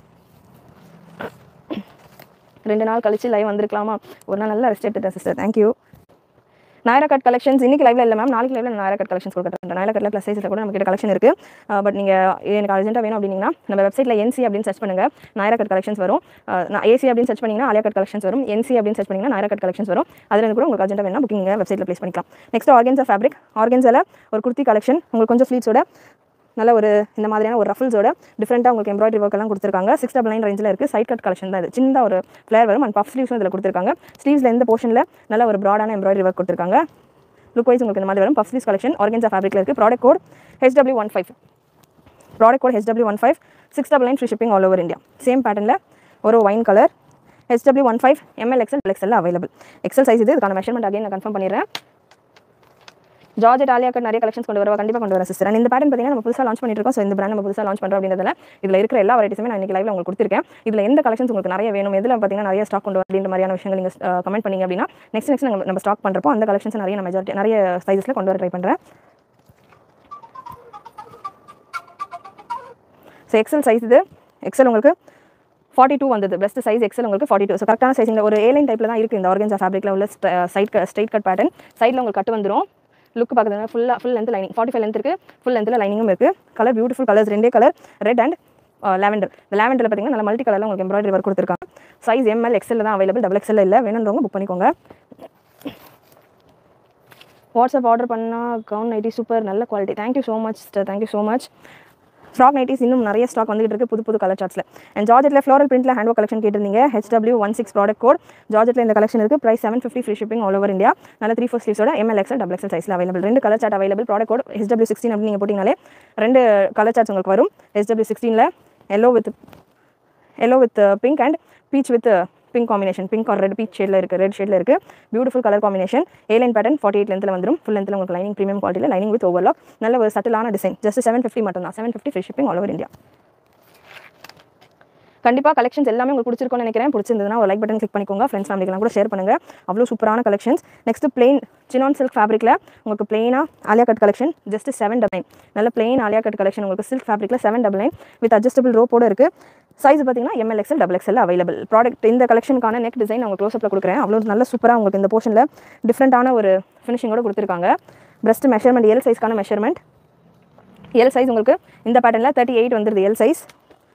ரெண்டு நாள் கழிச்சு லைவ் வந்திருக்கலாமா ஒரு நாள் நல்லா ரெஸ்ட் எடுத்துட்டேன் sister thank you Naira cut collections இன்னைக்கு லைவ்ல இல்லை மேம் நாளைக்கு லைவ்ல நாயரா கட் கலெக்ஷன்ஸ் கொடுக்குறேன் நாயரா கட்ல ப்ளஸ் சைஸில் கூட நம்ம கிட்ட கலெக்ஷன் இருக்கு பட் நீங்கள் எனக்கு அர்ஜென்ட்டாக வேணும் அப்படின்னா நம்ம வெப்சைட்டில் என்சி அப்படின்னு சர்ச் பண்ணுங்க நாயரா கட் கலெக்ஷன்ஸ் வரும் நான் ஏசி அப்படின்னு சர்ச் பண்ணிங்கன்னா ஆலியா கட் கலெக்ஷன்ஸ் வரும் என்சி அப்படின்னு சர்ச் பண்ணிங்கன்னா நாயரா கட் கலெக்ஷன்ஸ் வரும் அதில் கூட உங்களுக்கு அர்ஜென்ட்டாக வேணும் புக்கிங் வெப்சைட்டில் ப்ளேஸ் பண்ணிக்கலாம் நெக்ஸ்ட் ஆர்கன்ஸா ஃபேப்ரிக் ஆர்கன்ஸில் ஒரு குர்த்தி கலெக்ஷன் உங்களுக்கு கொஞ்சம் ஃப்ளீட்ஸோட நல்ல ஒரு இந்த மாதிரியான ஒரு ரஃபிள்ஸோட டிஃப்ரெண்ட்டாக உங்களுக்கு எம்ப்ராய்டரி ஒர்க் எல்லாம் கொடுத்துருக்காங்க சிக்ஸ் டபுள் நைன் ரேஞ்சில் இருக்குது சைட் கட் கலெக்ஷன் தான் இது சின்ன ஒரு ஃப்ளேர் வரும் அண்ட் பஃப் ஸ்லீவ்ஸும் இதில் கொடுத்துருக்காங்க ஸ்லீவ்ஸில் இந்த போர்ஷனில் நல்ல ஒரு ப்ராடான எம்ப்ராய்டரி ஒர்க் கொடுத்துருக்காங்க லுக் வைஸ் உங்களுக்கு இந்த மாதிரி வரும் பஃப் ஸ்லீவ்ஸ் கலெக்ஷன் ஆர்கன்ஸா ஃபேப்ரிக்கில் இருக்குது product code HW one five product code HW one five six double nine free shipping all over India same பேட்டர்னில் ஒரு wine colour HW one five M L XL XL available XL size இது இதுக்கான measurement again நான் confirm பண்ணிடுறேன் georgette Alia cut நிறைய collections கொண்டு வரவா கண்டிப்பாக கொண்டு வரேன் சிஸ்டர் அண்ட் இந்த பேட்டர்ன் பார்த்தீங்கன்னா நம்ம புதுசாக லான்ச் பண்ணிட்டு இருக்கோம் ஸோ இந்த பிராண்ட் நம்ம புதுசாக லான்ச் பண்ணுறோம் அப்படின்றதுல இதில் இருக்கிற எல்லா வெரைட்டிஸுமே நான் இன்னைக்கு லைவ்ல உங்களுக்கு கொடுத்துருக்கேன் இதில் எந்த கலெக்ஷன்ஸ் உங்களுக்கு நிறைய வேணும் எதில் பார்த்தீங்கன்னா நிறைய ஸ்டாக் கொண்டு வர அப்படின்ற மாதிரியான விஷயங்கள் நீங்கள் கமெண்ட் பண்ணீங்க அப்படின்னா நெக்ஸ்ட் நெக்ஸ்ட் நம்ம நம்ம ஸ்டாக் பண்ணுறப்போ அந்த கலெக்ஷன்ஸ் நிறைய நான் மெஜாரிட்டி நிறைய சைஸில் கொண்டு வர ட்ரை பண்ணுறேன் ஸோ எக்ஸல் சைஸ் இது எக்ஸல் உங்களுக்கு ஃபார்ட்டி டூ வந்தது பெஸ்ட் சைஸ் எக்ஸல் உங்களுக்கு ஃபார்ட்டி டூ ஸோ கரெக்டான சைஸில் ஒரு ஏலைன் டைப்பில் தான் இருக்குது இந்த ஆர்கன்ஸா ஃபேப்ரிக்கில் உள்ள சைட் ஸ்ட்ரைட் கட் பேட்டர்ன் சைடில் உங்களுக்கு கட்டு வந்துடும் லுக் பார்க்குறது ஃபுல்லாக full length lining forty five length இருக்குது ஃபுல் லென்த்தில் லைனிங்கும் இருக்குது கலர் பியூட்டிஃபுல் கலர்ஸ் ரெண்டே கலர் ரெட் அண்ட் லேவெண்டர் இந்த லேவெண்டரில் பார்த்தீங்கன்னா நல்ல மல்டி கலரில் உங்களுக்கு எம்ப்ராய்டரி ஒர்க் கொடுத்துருக்காங்க சைஸ் எம்எல் எக்ஸல் தான் அவைலபிள் டபுள் எக்ஸல் இல்லை வேணுன்றவங்க புக் பண்ணிக்கோங்க வாட்ஸ்அப் ஆர்டர் பண்ணால் கவுன் நைட்டி சூப்பர் நல்ல quality thank you so much sister thank you so much frock nighties இன்னும் நிறைய ஸ்டாக் வந்துகிட்டு இருக்கு புது புது கலர் சார்ட்ஸில் அண்ட் ஜார்ஜெட்டில் ஃப்ளோரல் பிரிண்ட்ல ஹேண்ட் ஒர்க் கலெக்ஷன் கேட்டிருந்தீங்க HW one six product code ஜார்ஜெட்டில் இந்த கலெக்ஷன் இருக்குது price seven fifty free shipping all over India நல்ல த்ரீ ஃபோர் ஸ்லீவ்ஸோட எம்எல் எக்ஸல் டபுள் எக்ஸல் சைஸில் அவைலபிள் ரெண்டு colour chart available product code HW sixteen அப்படின்னு நீங்கள் போட்டிங்கனாலே ரெண்டு கலர் சார்ட்ஸ் உங்களுக்கு வரும் ஹெச்டபிள்யூ சிக்ஸ்டீனில் yellow with yellow with pink and peach with pink combination pink or red peach ஷேடில் இருக்குது ரெட் ஷேடில் இருக்குது beautiful colour combination A line pattern forty eight லென்த்தில் வந்துடும் ஃபுல் லென்த்தில் உங்களுக்கு லைனிங் ப்ரீமியம் குவாலிட்டியில் லைனிங் வித் ஓவர்லாக் நல்ல ஒரு சட்டிலான டிசைன் ஜஸ்ட் செவன் ஃபிஃப்டி மட்டும் தான் seven fifty free shipping all over India கண்டிப்பாக கலெக்ஷன்ஸ் எல்லாமே உங்களுக்கு பிடிச்சிருக்கும்னு நினைக்கிறேன் பிடிச்சிருந்ததுன்னா ஒரு லைக் பட்டன் கிளிக் பண்ணிக்கோங்க ஃப்ரெண்ட்ஸ் ஃபேமிலிக்கெல்லாம் கூட ஷேர் பண்ணுங்கள் அவ்வளோ சூப்பரான collections next plain chinon silk ஃபேப்ரிக்கில் உங்களுக்கு பிளெயினாக Alia cut collection just seven double nine நல்ல பிளெயின் ஆலியா கட் கலெக்ஷன் உங்களுக்கு சில்க் ஃபேப்ரிக்கில் seven double nine with adjustable ரோப்போட இருக்குது சைஸ் பார்த்தீங்கன்னா M L XL double XL available product இந்த கலெக்ஷனுக்கான நெக் டிசைன் உங்களுக்கு க்ளோஸ்அப்பில் கொடுக்குறேன் அவ்வளோ நல்ல சூப்பராக உங்களுக்கு இந்த போர்ஷனில் டிஃப்ரெண்ட்டான ஒரு ஃபினிஷிங்கோட கொடுத்துருக்காங்க பிரஸ்ட் மெஷர்மெண்ட் எல் சைஸ்க்கான மெஷர்மெண்ட் எல் சைஸ் உங்களுக்கு இந்த பேட்டர்னில் தேர்ட்டி எயிட் வந்துருது எல் சைஸ்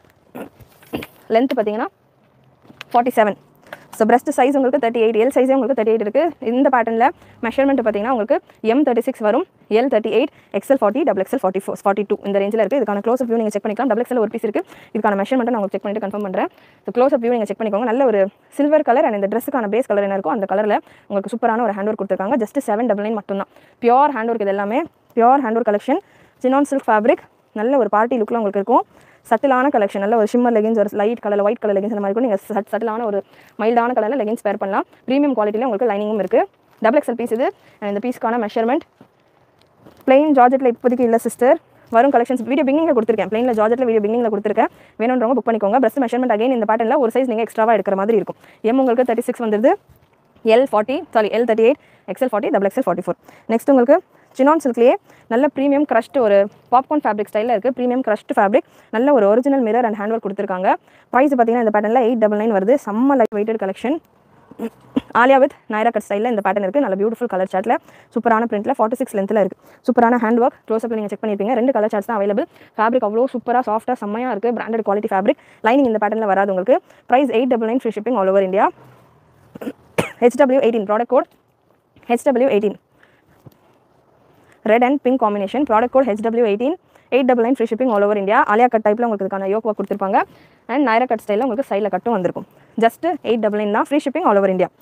லென்த் பார்த்தீங்கன்னா forty seven so breast size உங்களுக்கு தேர்ட்டி எயிட் எல் சைஸே உங்களுக்கு தேர்ட்டி எயிட் இருக்குது இந்த பேட்டர்னில் மெஷர்மெண்ட் பார்த்தீங்கன்னா உங்களுக்கு எம் தேர்ட்டி சிக்ஸ் வரும் L thirty eight XL forty double XL forty four forty two இந்த ரேஞ்சில் இருக்குது இதுக்கான க்ளோஸ் வியூ நீங்கள் செக் பண்ணிக்கலாம் டபுள் எக்ஸல் ஒரு பீஸ் இருக்குது இதுக்கான மெஷர்மெண்ட் நான் உங்களுக்கு செக் பண்ணிட்டு கன்ஃபார்ம் பண்ணுறேன் ஸோ க்ளோஸ் வியூ நீங்கள் செக் பண்ணிக்கோங்க நல்ல ஒரு சில்வர் கலர் அண்ட் இந்த ட்ரெஸ்ஸுக்கான பேஸ் கலர் என்ன இருக்கோ அந்த கலரில் உங்களுக்கு சூப்பரான ஒரு ஹேண்ட் ஒர்க் கொடுத்துருக்காங்க ஜஸ்ட் செவன் டபுள் நைன் மட்டும் தான் பியூர் ஹேண்ட் ஒர்க் இது எல்லாமே pure hand work collection chinon silk fabric நல்ல ஒரு பார்ட்டி லுக்கில் உங்களுக்கு இருக்கும் சட்டிலான கலெக்ஷன் நல்ல ஒரு ஷிம்மர் லெகின்ஸ் ஒரு light colour white colour leggings அந்த மாதிரி இருக்கும் நீங்கள் சட் சட்டிலான ஒரு மைல்டான கலரில் லெகின்ஸ் பேர் பண்ணலாம் ப்ரீமியம் குவாலிட்டியில் உங்களுக்கு லைனிங்கும் இருக்குது டபுள் எக்ஸல் பீஸ் இது and இந்த பீஸ்க்கான மெஷர்மெண்ட் பிளெயின் ஜார்ஜெட்டில் இப்போதைக்கு இல்லை சிஸ்டர் வரும் கலெக்ஷன்ஸ் வீடியோ பிகினிங்கில் கொடுத்துருக்கேன் பிளெயினில் ஜார்ஜெட்டில் வீடியோ பிகினிங்கில் கொடுத்துருக்கேன் வேணுன்றவங்க புக் பண்ணிக்கோங்க பிரஸ்ட் மெஷர்மெண்ட் அகைன் இந்த பேட்டர்னில் ஒரு சைஸ் நீங்கள் எக்ஸ்ட்ராவாக எடுக்கிற மாதிரி இருக்கும் எம் உங்களுக்கு தேர்ட்டி சிக்ஸ் வந்துருது L forty sorry L thirty eight XL forty double XL forty four next உங்களுக்கு சினான் சில்க்லேயே நல்ல ப்ரீமியம் க்ரஷ்ட் ஒரு பாப்கார்ன் ஃபேப்ரிக் ஸ்டைலில் இருக்குது ப்ரீமியம் க்ரஷ்ட் ஃபேப்ரிக் நல்ல ஒரு original mirror and hand work கொடுத்துருக்காங்க ப்ரைஸ் பார்த்தீங்கன்னா இந்த பேட்டர்னில் எயிட் டபுள் நைன் வருது செம்ம light weighted collection Alia with Naira cut ஸ்டைலில் இந்த பேட்டர்ன் இருக்குது நல்ல பியூட்டிஃபுல் கலர் சார்ட்டில் சூப்பரான பிரிண்ட்டில் ஃபார்ட்டி சிக்ஸ் லென்த்தில் இருக்குது சூப்பரான ஹேண்ட் ஒர்க் க்ளோஸ்அப்பில் நீங்கள் செக் பண்ணியிருப்பீங்க ரெண்டு கலர் சார்ட்ஸ் தான் அவைலபிள் ஃபேப்ரிக் அவ்வளோ சூப்பராக சாஃப்ட்டாக செம்மையாக இருக்குது பிராண்டட் குவாலிட்டி ஃபேப்ரிக் லைனிங் இந்த பேட்டர்னில் வராது உங்களுக்கு price eight double nine free shipping all over India HW eighteen product code HW eighteen red and pink combination product code HW eighteen eight double nine free shipping all over India Alia cut டைப்பில் உங்களுக்கு இதுக்கான yoke work கொடுத்துருப்பாங்க and Naira cut ஸ்டைலில் உங்களுக்கு சைடில் கட்டும் வந்திருக்கும் just eight double nine தான் free shipping all over India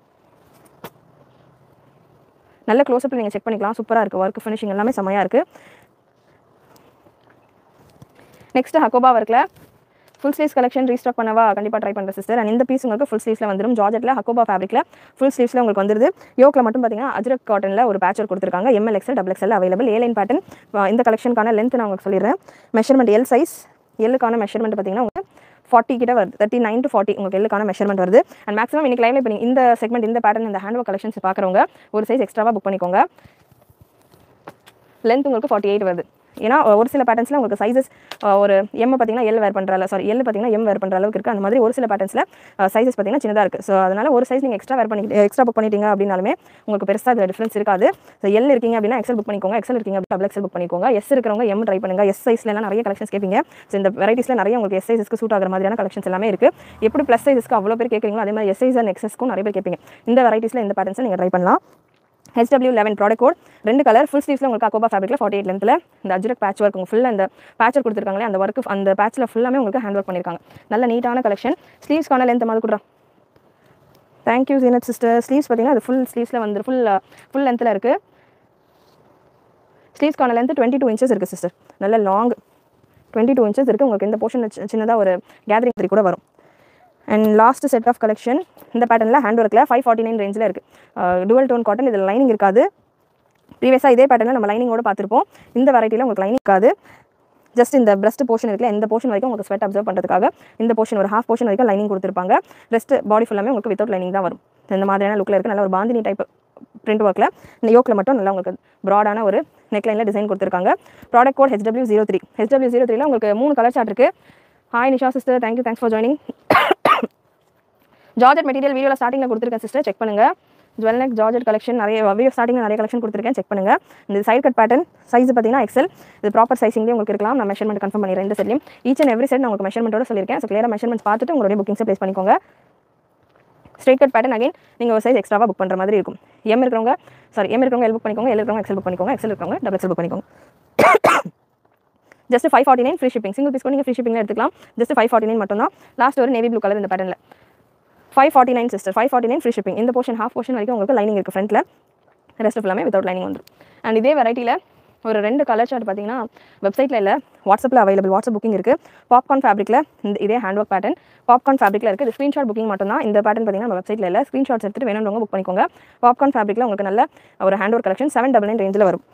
நல்ல க்ளோஸ்அப்பில் நீங்கள் செக் பண்ணிக்கலாம் சூப்பராக இருக்குது ஒர்க் ஃபினிஷிங் எல்லாமே செம்மையாக இருக்குது நெக்ஸ்ட் ஹக்கோபா ஒர்க்கில் ஃபுல் ஸ்லீவ்ஸ் கலெக்ஷன் ரீஸ்டாக் பண்ணவா கண்டிப்பாக ட்ரை பண்ணுறேன் சிஸ்டர் அண்ட் இந்த பீஸ் உங்களுக்கு ஃபுல் ஸ்லீவ்ஸில் வந்துடும் ஜார்ஜெட்டில் ஹக்கோபா ஃபேப்ரிக்கில் ஃபுல் ஸ்லீவ்ஸில் உங்களுக்கு வந்துருது யோக்கில் மட்டும் பார்த்தீங்கன்னா அஜ்ரக் காட்டனில் ஒரு பேச்சர் கொடுத்துருக்காங்க M L XL double XL available A line pattern இந்த கலெக்ஷனுக்கான லென்த் நான் உங்களுக்கு சொல்லிடுறேன் மெஷர்மெண்ட் எல் சைஸ் எல்லுக்கான மெஷர்மெண்ட் பார்த்தீங்கன்னா உங்களுக்கு ஃபார்ட்டி கிட்ட வருது தேர்ட்டி நைன் டு ஃபார்ட்டி உங்களுக்கு எல்லுக்கான மெஷர்மெண்ட் வருது அண்ட் மேக்ஸிமம் இன்னைக்கு லைவ்ல இப்போ இந்த செக்மெண்ட் இந்த பேட்டர்ன் இந்த ஹேண்ட் ஒர்க் கலெக்ஷன்ஸ் பார்க்குறவங்க ஒரு சைஸ் எக்ஸ்ட்ராவாக புக் பண்ணிக்கோங்க லென்த் உங்களுக்கு ஃபார்ட்டி எயிட் வருது ஏன்னா ஒரு சில பேட்டர்ன்ஸில் உங்களுக்கு சைஸஸ் ஒரு எம் பார்த்தீங்கன்னா எல் வேர் பண்ணுற சாரி எல் பார்த்தீங்கன்னா எம் வேர் பண்ணுற அளவுக்கு இருக்குது அந்த மாதிரி ஒரு சில பேட்டர்ன்ஸில் சைஸஸ் பார்த்தீங்கன்னா சின்னதாக இருக்குது ஸோ அதனால் ஒரு சைஸ் நீங்கள் எக்ஸ்ட்ரா வேர் பண்ணி எக்ஸ்ட்ரா புக் பண்ணிட்டீங்க அப்படின்னாலுமே உங்களுக்கு பெருசாக அதில் டிஃப்ரென்ஸ் இருக்காது ஸோ எல் இருக்கீங்க அப்படின்னா எக்ஸல் புக் பண்ணிக்கோங்க எக்ஸல் இருக்கீங்க அப்படின்னா டபுள் எக்ஸல் புக் பண்ணிக்கோங்க எஸ் இருக்கிறவங்க எம் ட்ரை பண்ணுங்க எஸ் சைஸ்லாம் நிறைய கலெக்ஷன்ஸ் கேட்பீங்க ஸோ இந்த வெரைட்டிஸில் நிறைய உங்களுக்கு எஸ் சைஸ்க்கு சூட் ஆகிற மாதிரியான கலெக்ஷன்ஸ் எல்லாமே இருக்குது எப்படி ப்ளஸ் சைஸ்க்கு அவ்வளோ பேர் கேட்குறீங்களோ அதே மாதிரி எஸ் சைஸ் அண்ட் எக்ஸஸ்க்கும் நிறைய பேர் கேட்பீங்க இந்த வெரைட்டிஸில் இந்த பேட்டர்ன்ஸை நீங்கள் ட்ரை பண்ணலாம் ஹெச்டபிள்யூ லெவன் ப்ராடக்ட் கோட் ரெண்டு கலர் ஃபுல் ஸ்லீவ்ஸில் உங்களுக்கு அக்கோபா ஃபேப்ரிக்கில் ஃபார்ட்டி எயிட் லென்த்தில் இந்த அஜ்ரக் பேட்ச் ஒர்க் உங்களுக்கு ஃபுல்லாக இந்த பேட்சர் கொடுத்துருக்காங்களே அந்த ஒர்க் அந்த பேட்சில் ஃபுல்லாமே உங்களுக்கு ஹேண்ட் ஒர்க் பண்ணியிருக்காங்க நல்ல நீட்டான கலெக்ஷன் ஸ்லீவ்ஸ்க்கான லென்த் மாதிரி கொடுறா தேங்க்யூ ஜீனத் சிஸ்டர் ஸ்லீவ்ஸ் பார்த்தீங்கன்னா அது ஃபுல் ஸ்லீவ்ஸில் வந்து ஃபுல் ஃபுல் லென்த்தில் இருக்குது ஸ்லீவ்ஸ்க்கான லென்த் டுவெண்ட்டி டூ இன்ச்சஸ் இருக்குது சிஸ்டர் நல்ல லாங் டுவெண்ட்டி டூ இன்ச்சஸ் இருக்குது உங்களுக்கு இந்த போர்ஷன் சின்னதாக ஒரு கேதரிங் த்ரீ கூட வரும் and last set of collection இந்த பேட்டர்னில் ஹேண்ட் ஒர்க்கில் ஃபைவ் ஃபார்ட்டி நைன் ரேஞ்சில் இருக்குது டுவல் டோன் காட்டன் இதில் லைனிங் இருக்காது ப்ரீவியஸாக இதே பேட்டர்னில் நம்ம லைனிங்கோட பார்த்துருப்போம் இந்த வெரைட்டியில் உங்களுக்கு லைனிங் இருக்காது ஜஸ்ட் இந்த பிரஸ்ட் போர்ஷன் இருக்குல்ல இந்த போர்ஷன் வரைக்கும் உங்களுக்கு ஸ்வெட் அப்சர்வ் பண்ணுறதுக்காக இந்த போர்ஷன் ஒரு ஹாஃப் போர்ஷன் வரைக்கும் லைனிங் கொடுத்துருப்பாங்க ரெஸ்ட் பாடி ஃபுல்லாமே உங்களுக்கு வித்தவுட் லைனிங் தான் வரும் இந்த மாதிரியான லுக்கில் இருக்குது நல்ல ஒரு பாந்தினி டைப் பிரிண்ட் ஒர்க்கில் இந்த யோக்கில் மட்டும் நல்லா உங்களுக்கு ப்ராடான ஒரு நெக்லைனில் டிசைன் கொடுத்துருக்காங்க product code HW zero three HW zero த்ரீல உங்களுக்கு மூணு கலர் சார்ட் இருக்குது hi Nisha sister thank you thanks for joining georgette material வீடியோவில் ஸ்டார்டிங்கில் கொடுத்துருக்கேன் சிஸ்டர் செக் பண்ணுங்கள் ஜுவல் நெக் ஜார்ஜெட் கலெக்ஷன் நிறைய வீடியோ ஸ்டார்டிங்கில் நிறைய கலெக்ஷன் கொடுத்துருக்கேன் செக் பண்ணுங்கள் இந்த சைட் கட் பேட்டர்ன் சைஸ் பார்த்தீங்கன்னா எக்ஸல் இது ப்ராப்பர் சைசிங்லேயே உங்களுக்கு இருக்கலாம் நான் மெஷர்மெண்ட் கன்ஃபார்ம் பண்ணிடுறேன் இந்த செட்லையும் ஈச் அண்ட் எவ்ரி செட் நான் உங்களுக்கு மெஷர்மெண்ட்டோட சொல்லியிருக்கேன் ஸோ கிளியராக மெஷர்மெண்ட்ஸ் பார்த்துட்டு உங்களுடைய புக்கிங்ஸை ப்ளேஸ் பண்ணிக்கோங்க ஸ்ட்ரெயிட் கட் பேட்டர்ன் அகைன் நீங்கள் ஒரு சைஸ் எக்ஸ்ட்ராவாக புக் பண்ணுற மாதிரி இருக்கும் எம் இருக்கிறவங்க சாரி எம் இருக்கிறவங்க எல் புக் பண்ணிக்கோங்க எல் இருக்கிறவங்க எக்ஸல் புக் பண்ணிக்கோங்க எக்ஸல் இருக்கிறவங்க டபுள் எக்ஸல் புக் பண்ணிக்கோங்க just five forty nine free shipping single piece கூட நீங்கள் ஃப்ரீ ஷிப்பிங்கில் எடுத்துக்கலாம் ஜஸ்ட் ஃபைவ் ஃபார்ட்டி நைன் மட்டும் தான் லாஸ்ட் ஒரு நேவி ப்ளூ கலர் இந்த பேட்டர்னில் five forty nine sister five forty nine free shipping இந்த போர்ஷன் ஹாஃப் போர்ஷன் வரைக்கும் உங்களுக்கு லைனிங் இருக்குது ஃப்ரண்ட்டில் ரெஸ்ட் ஃபுல்லாமே வித்தவுட் லைனிங் வந்துடும் அண்ட் இதே வெரைட்டியில் ஒரு ரெண்டு கலர் சார்ட் பார்த்தீங்கன்னா வெப்சைட்டில் இல்லை வாட்ஸ்அப்பில் அவைலபிள் வாட்ஸ்அப் புக்கிங் இருக்குது பாப்கார்ன் ஃபேப்ரிக்கில் இந்த இதே ஹேண்ட் ஒர்க் பேட்டர்ன் பாப்கார்ன் ஃபேப்ரிக்கில் இருக்குது இது ஸ்க்ரீன்ஷாட் புக்கிங் மட்டும் தான் இந்த பேட்டர்ன் பார்த்தீங்கன்னா நம்ம வெப்சைட்டில் இல்லை ஸ்க்ரீன்ஷாட்ஸ் எடுத்துட்டு வேணுன்றவங்க புக் பண்ணிக்கோங்க பாப்கார்ன் ஃபேப்ரிக்கில் உங்களுக்கு நல்ல ஒரு hand work collection seven double nine ரேஞ்சில் வரும்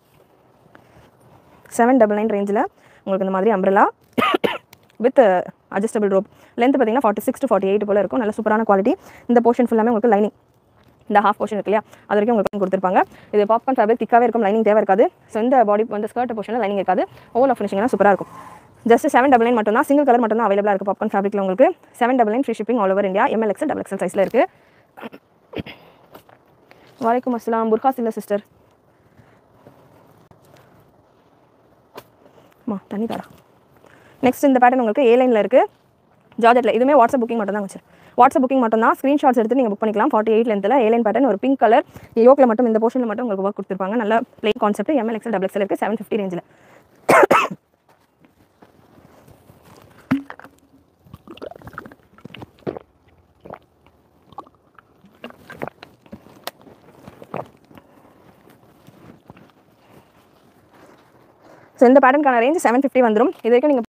செவன் டபுள் நைன் ரேஞ்சில் உங்களுக்கு இந்த மாதிரி umbrella with adjustable rope length பார்த்தீங்கன்னா forty six to forty eight போல இருக்கும் நல்ல சூப்பரான குவாலிட்டி இந்த போர்ஷன் ஃபுல்லாமே உங்களுக்கு லைனிங் இந்த ஹாஃப் போர்ஷன் இருக்கு இல்லையா அது வரைக்கும் உங்களுக்கு கொடுத்துருப்பாங்க இது பாப்கார்ன் ஃபேப்ரிக் திக்காவே இருக்கும் லைனிங் தேவை இருக்காது ஸோ இந்த பாடி வந்து ஸ்கர்ட் போர்ஷனில் லைனிங் இருக்காது ஓவல் ஃபினிஷிங்லாம் சூப்பராக இருக்கும் ஜஸ்ட் செவன் டபுள் நைன் மட்டும் தான் சிங்கிள் கலர் மட்டும் தான் அவைலபிளாக இருக்குது பாப்கார்ன் ஃபேப்ரிக்கில் உங்களுக்கு seven double nine free shipping all over India ML XL double XL சைஸில் இருக்குது வலைக்கும் அஸ்லாம் புர்ஹாஸ் இல்லை சிஸ்டர் அம்மா தண்ணி தரா நெக்ஸ்ட் இந்த பேட்டர்ன் உங்களுக்கு ஏ லைனில் இருக்குது ஜார்ஜெட்டில் இதுவுமே வாட்ஸ்அப் புக்கிங் மட்டும் தான் வச்சு வாட்ஸ்அப் புக்கிங் மட்டும் தான் ஸ்க்ரீன்ஷாட்ஸ் எடுத்து நீங்கள் புக் பண்ணிக்கலாம் ஃபார்ட்டி எயிட் லென்த்தில் ஏலைன் பேட்டர்ன் ஒரு பிங்க் கலர் யோக்கில் மட்டும் இந்த போர்ஷனில் மட்டும் உங்களுக்கு ஒர்க் கொடுத்துருப்பாங்க நல்ல plain concept ML XL double XL இருக்குது செவன் ஃபிஃப்டி ரேஞ்சில் ஸோ இந்த பேட்டர்னுக்கான ரேஞ்ச் செவன் ஃபிஃப்டி வந்துடும் இது வரைக்கும் நீங்கள்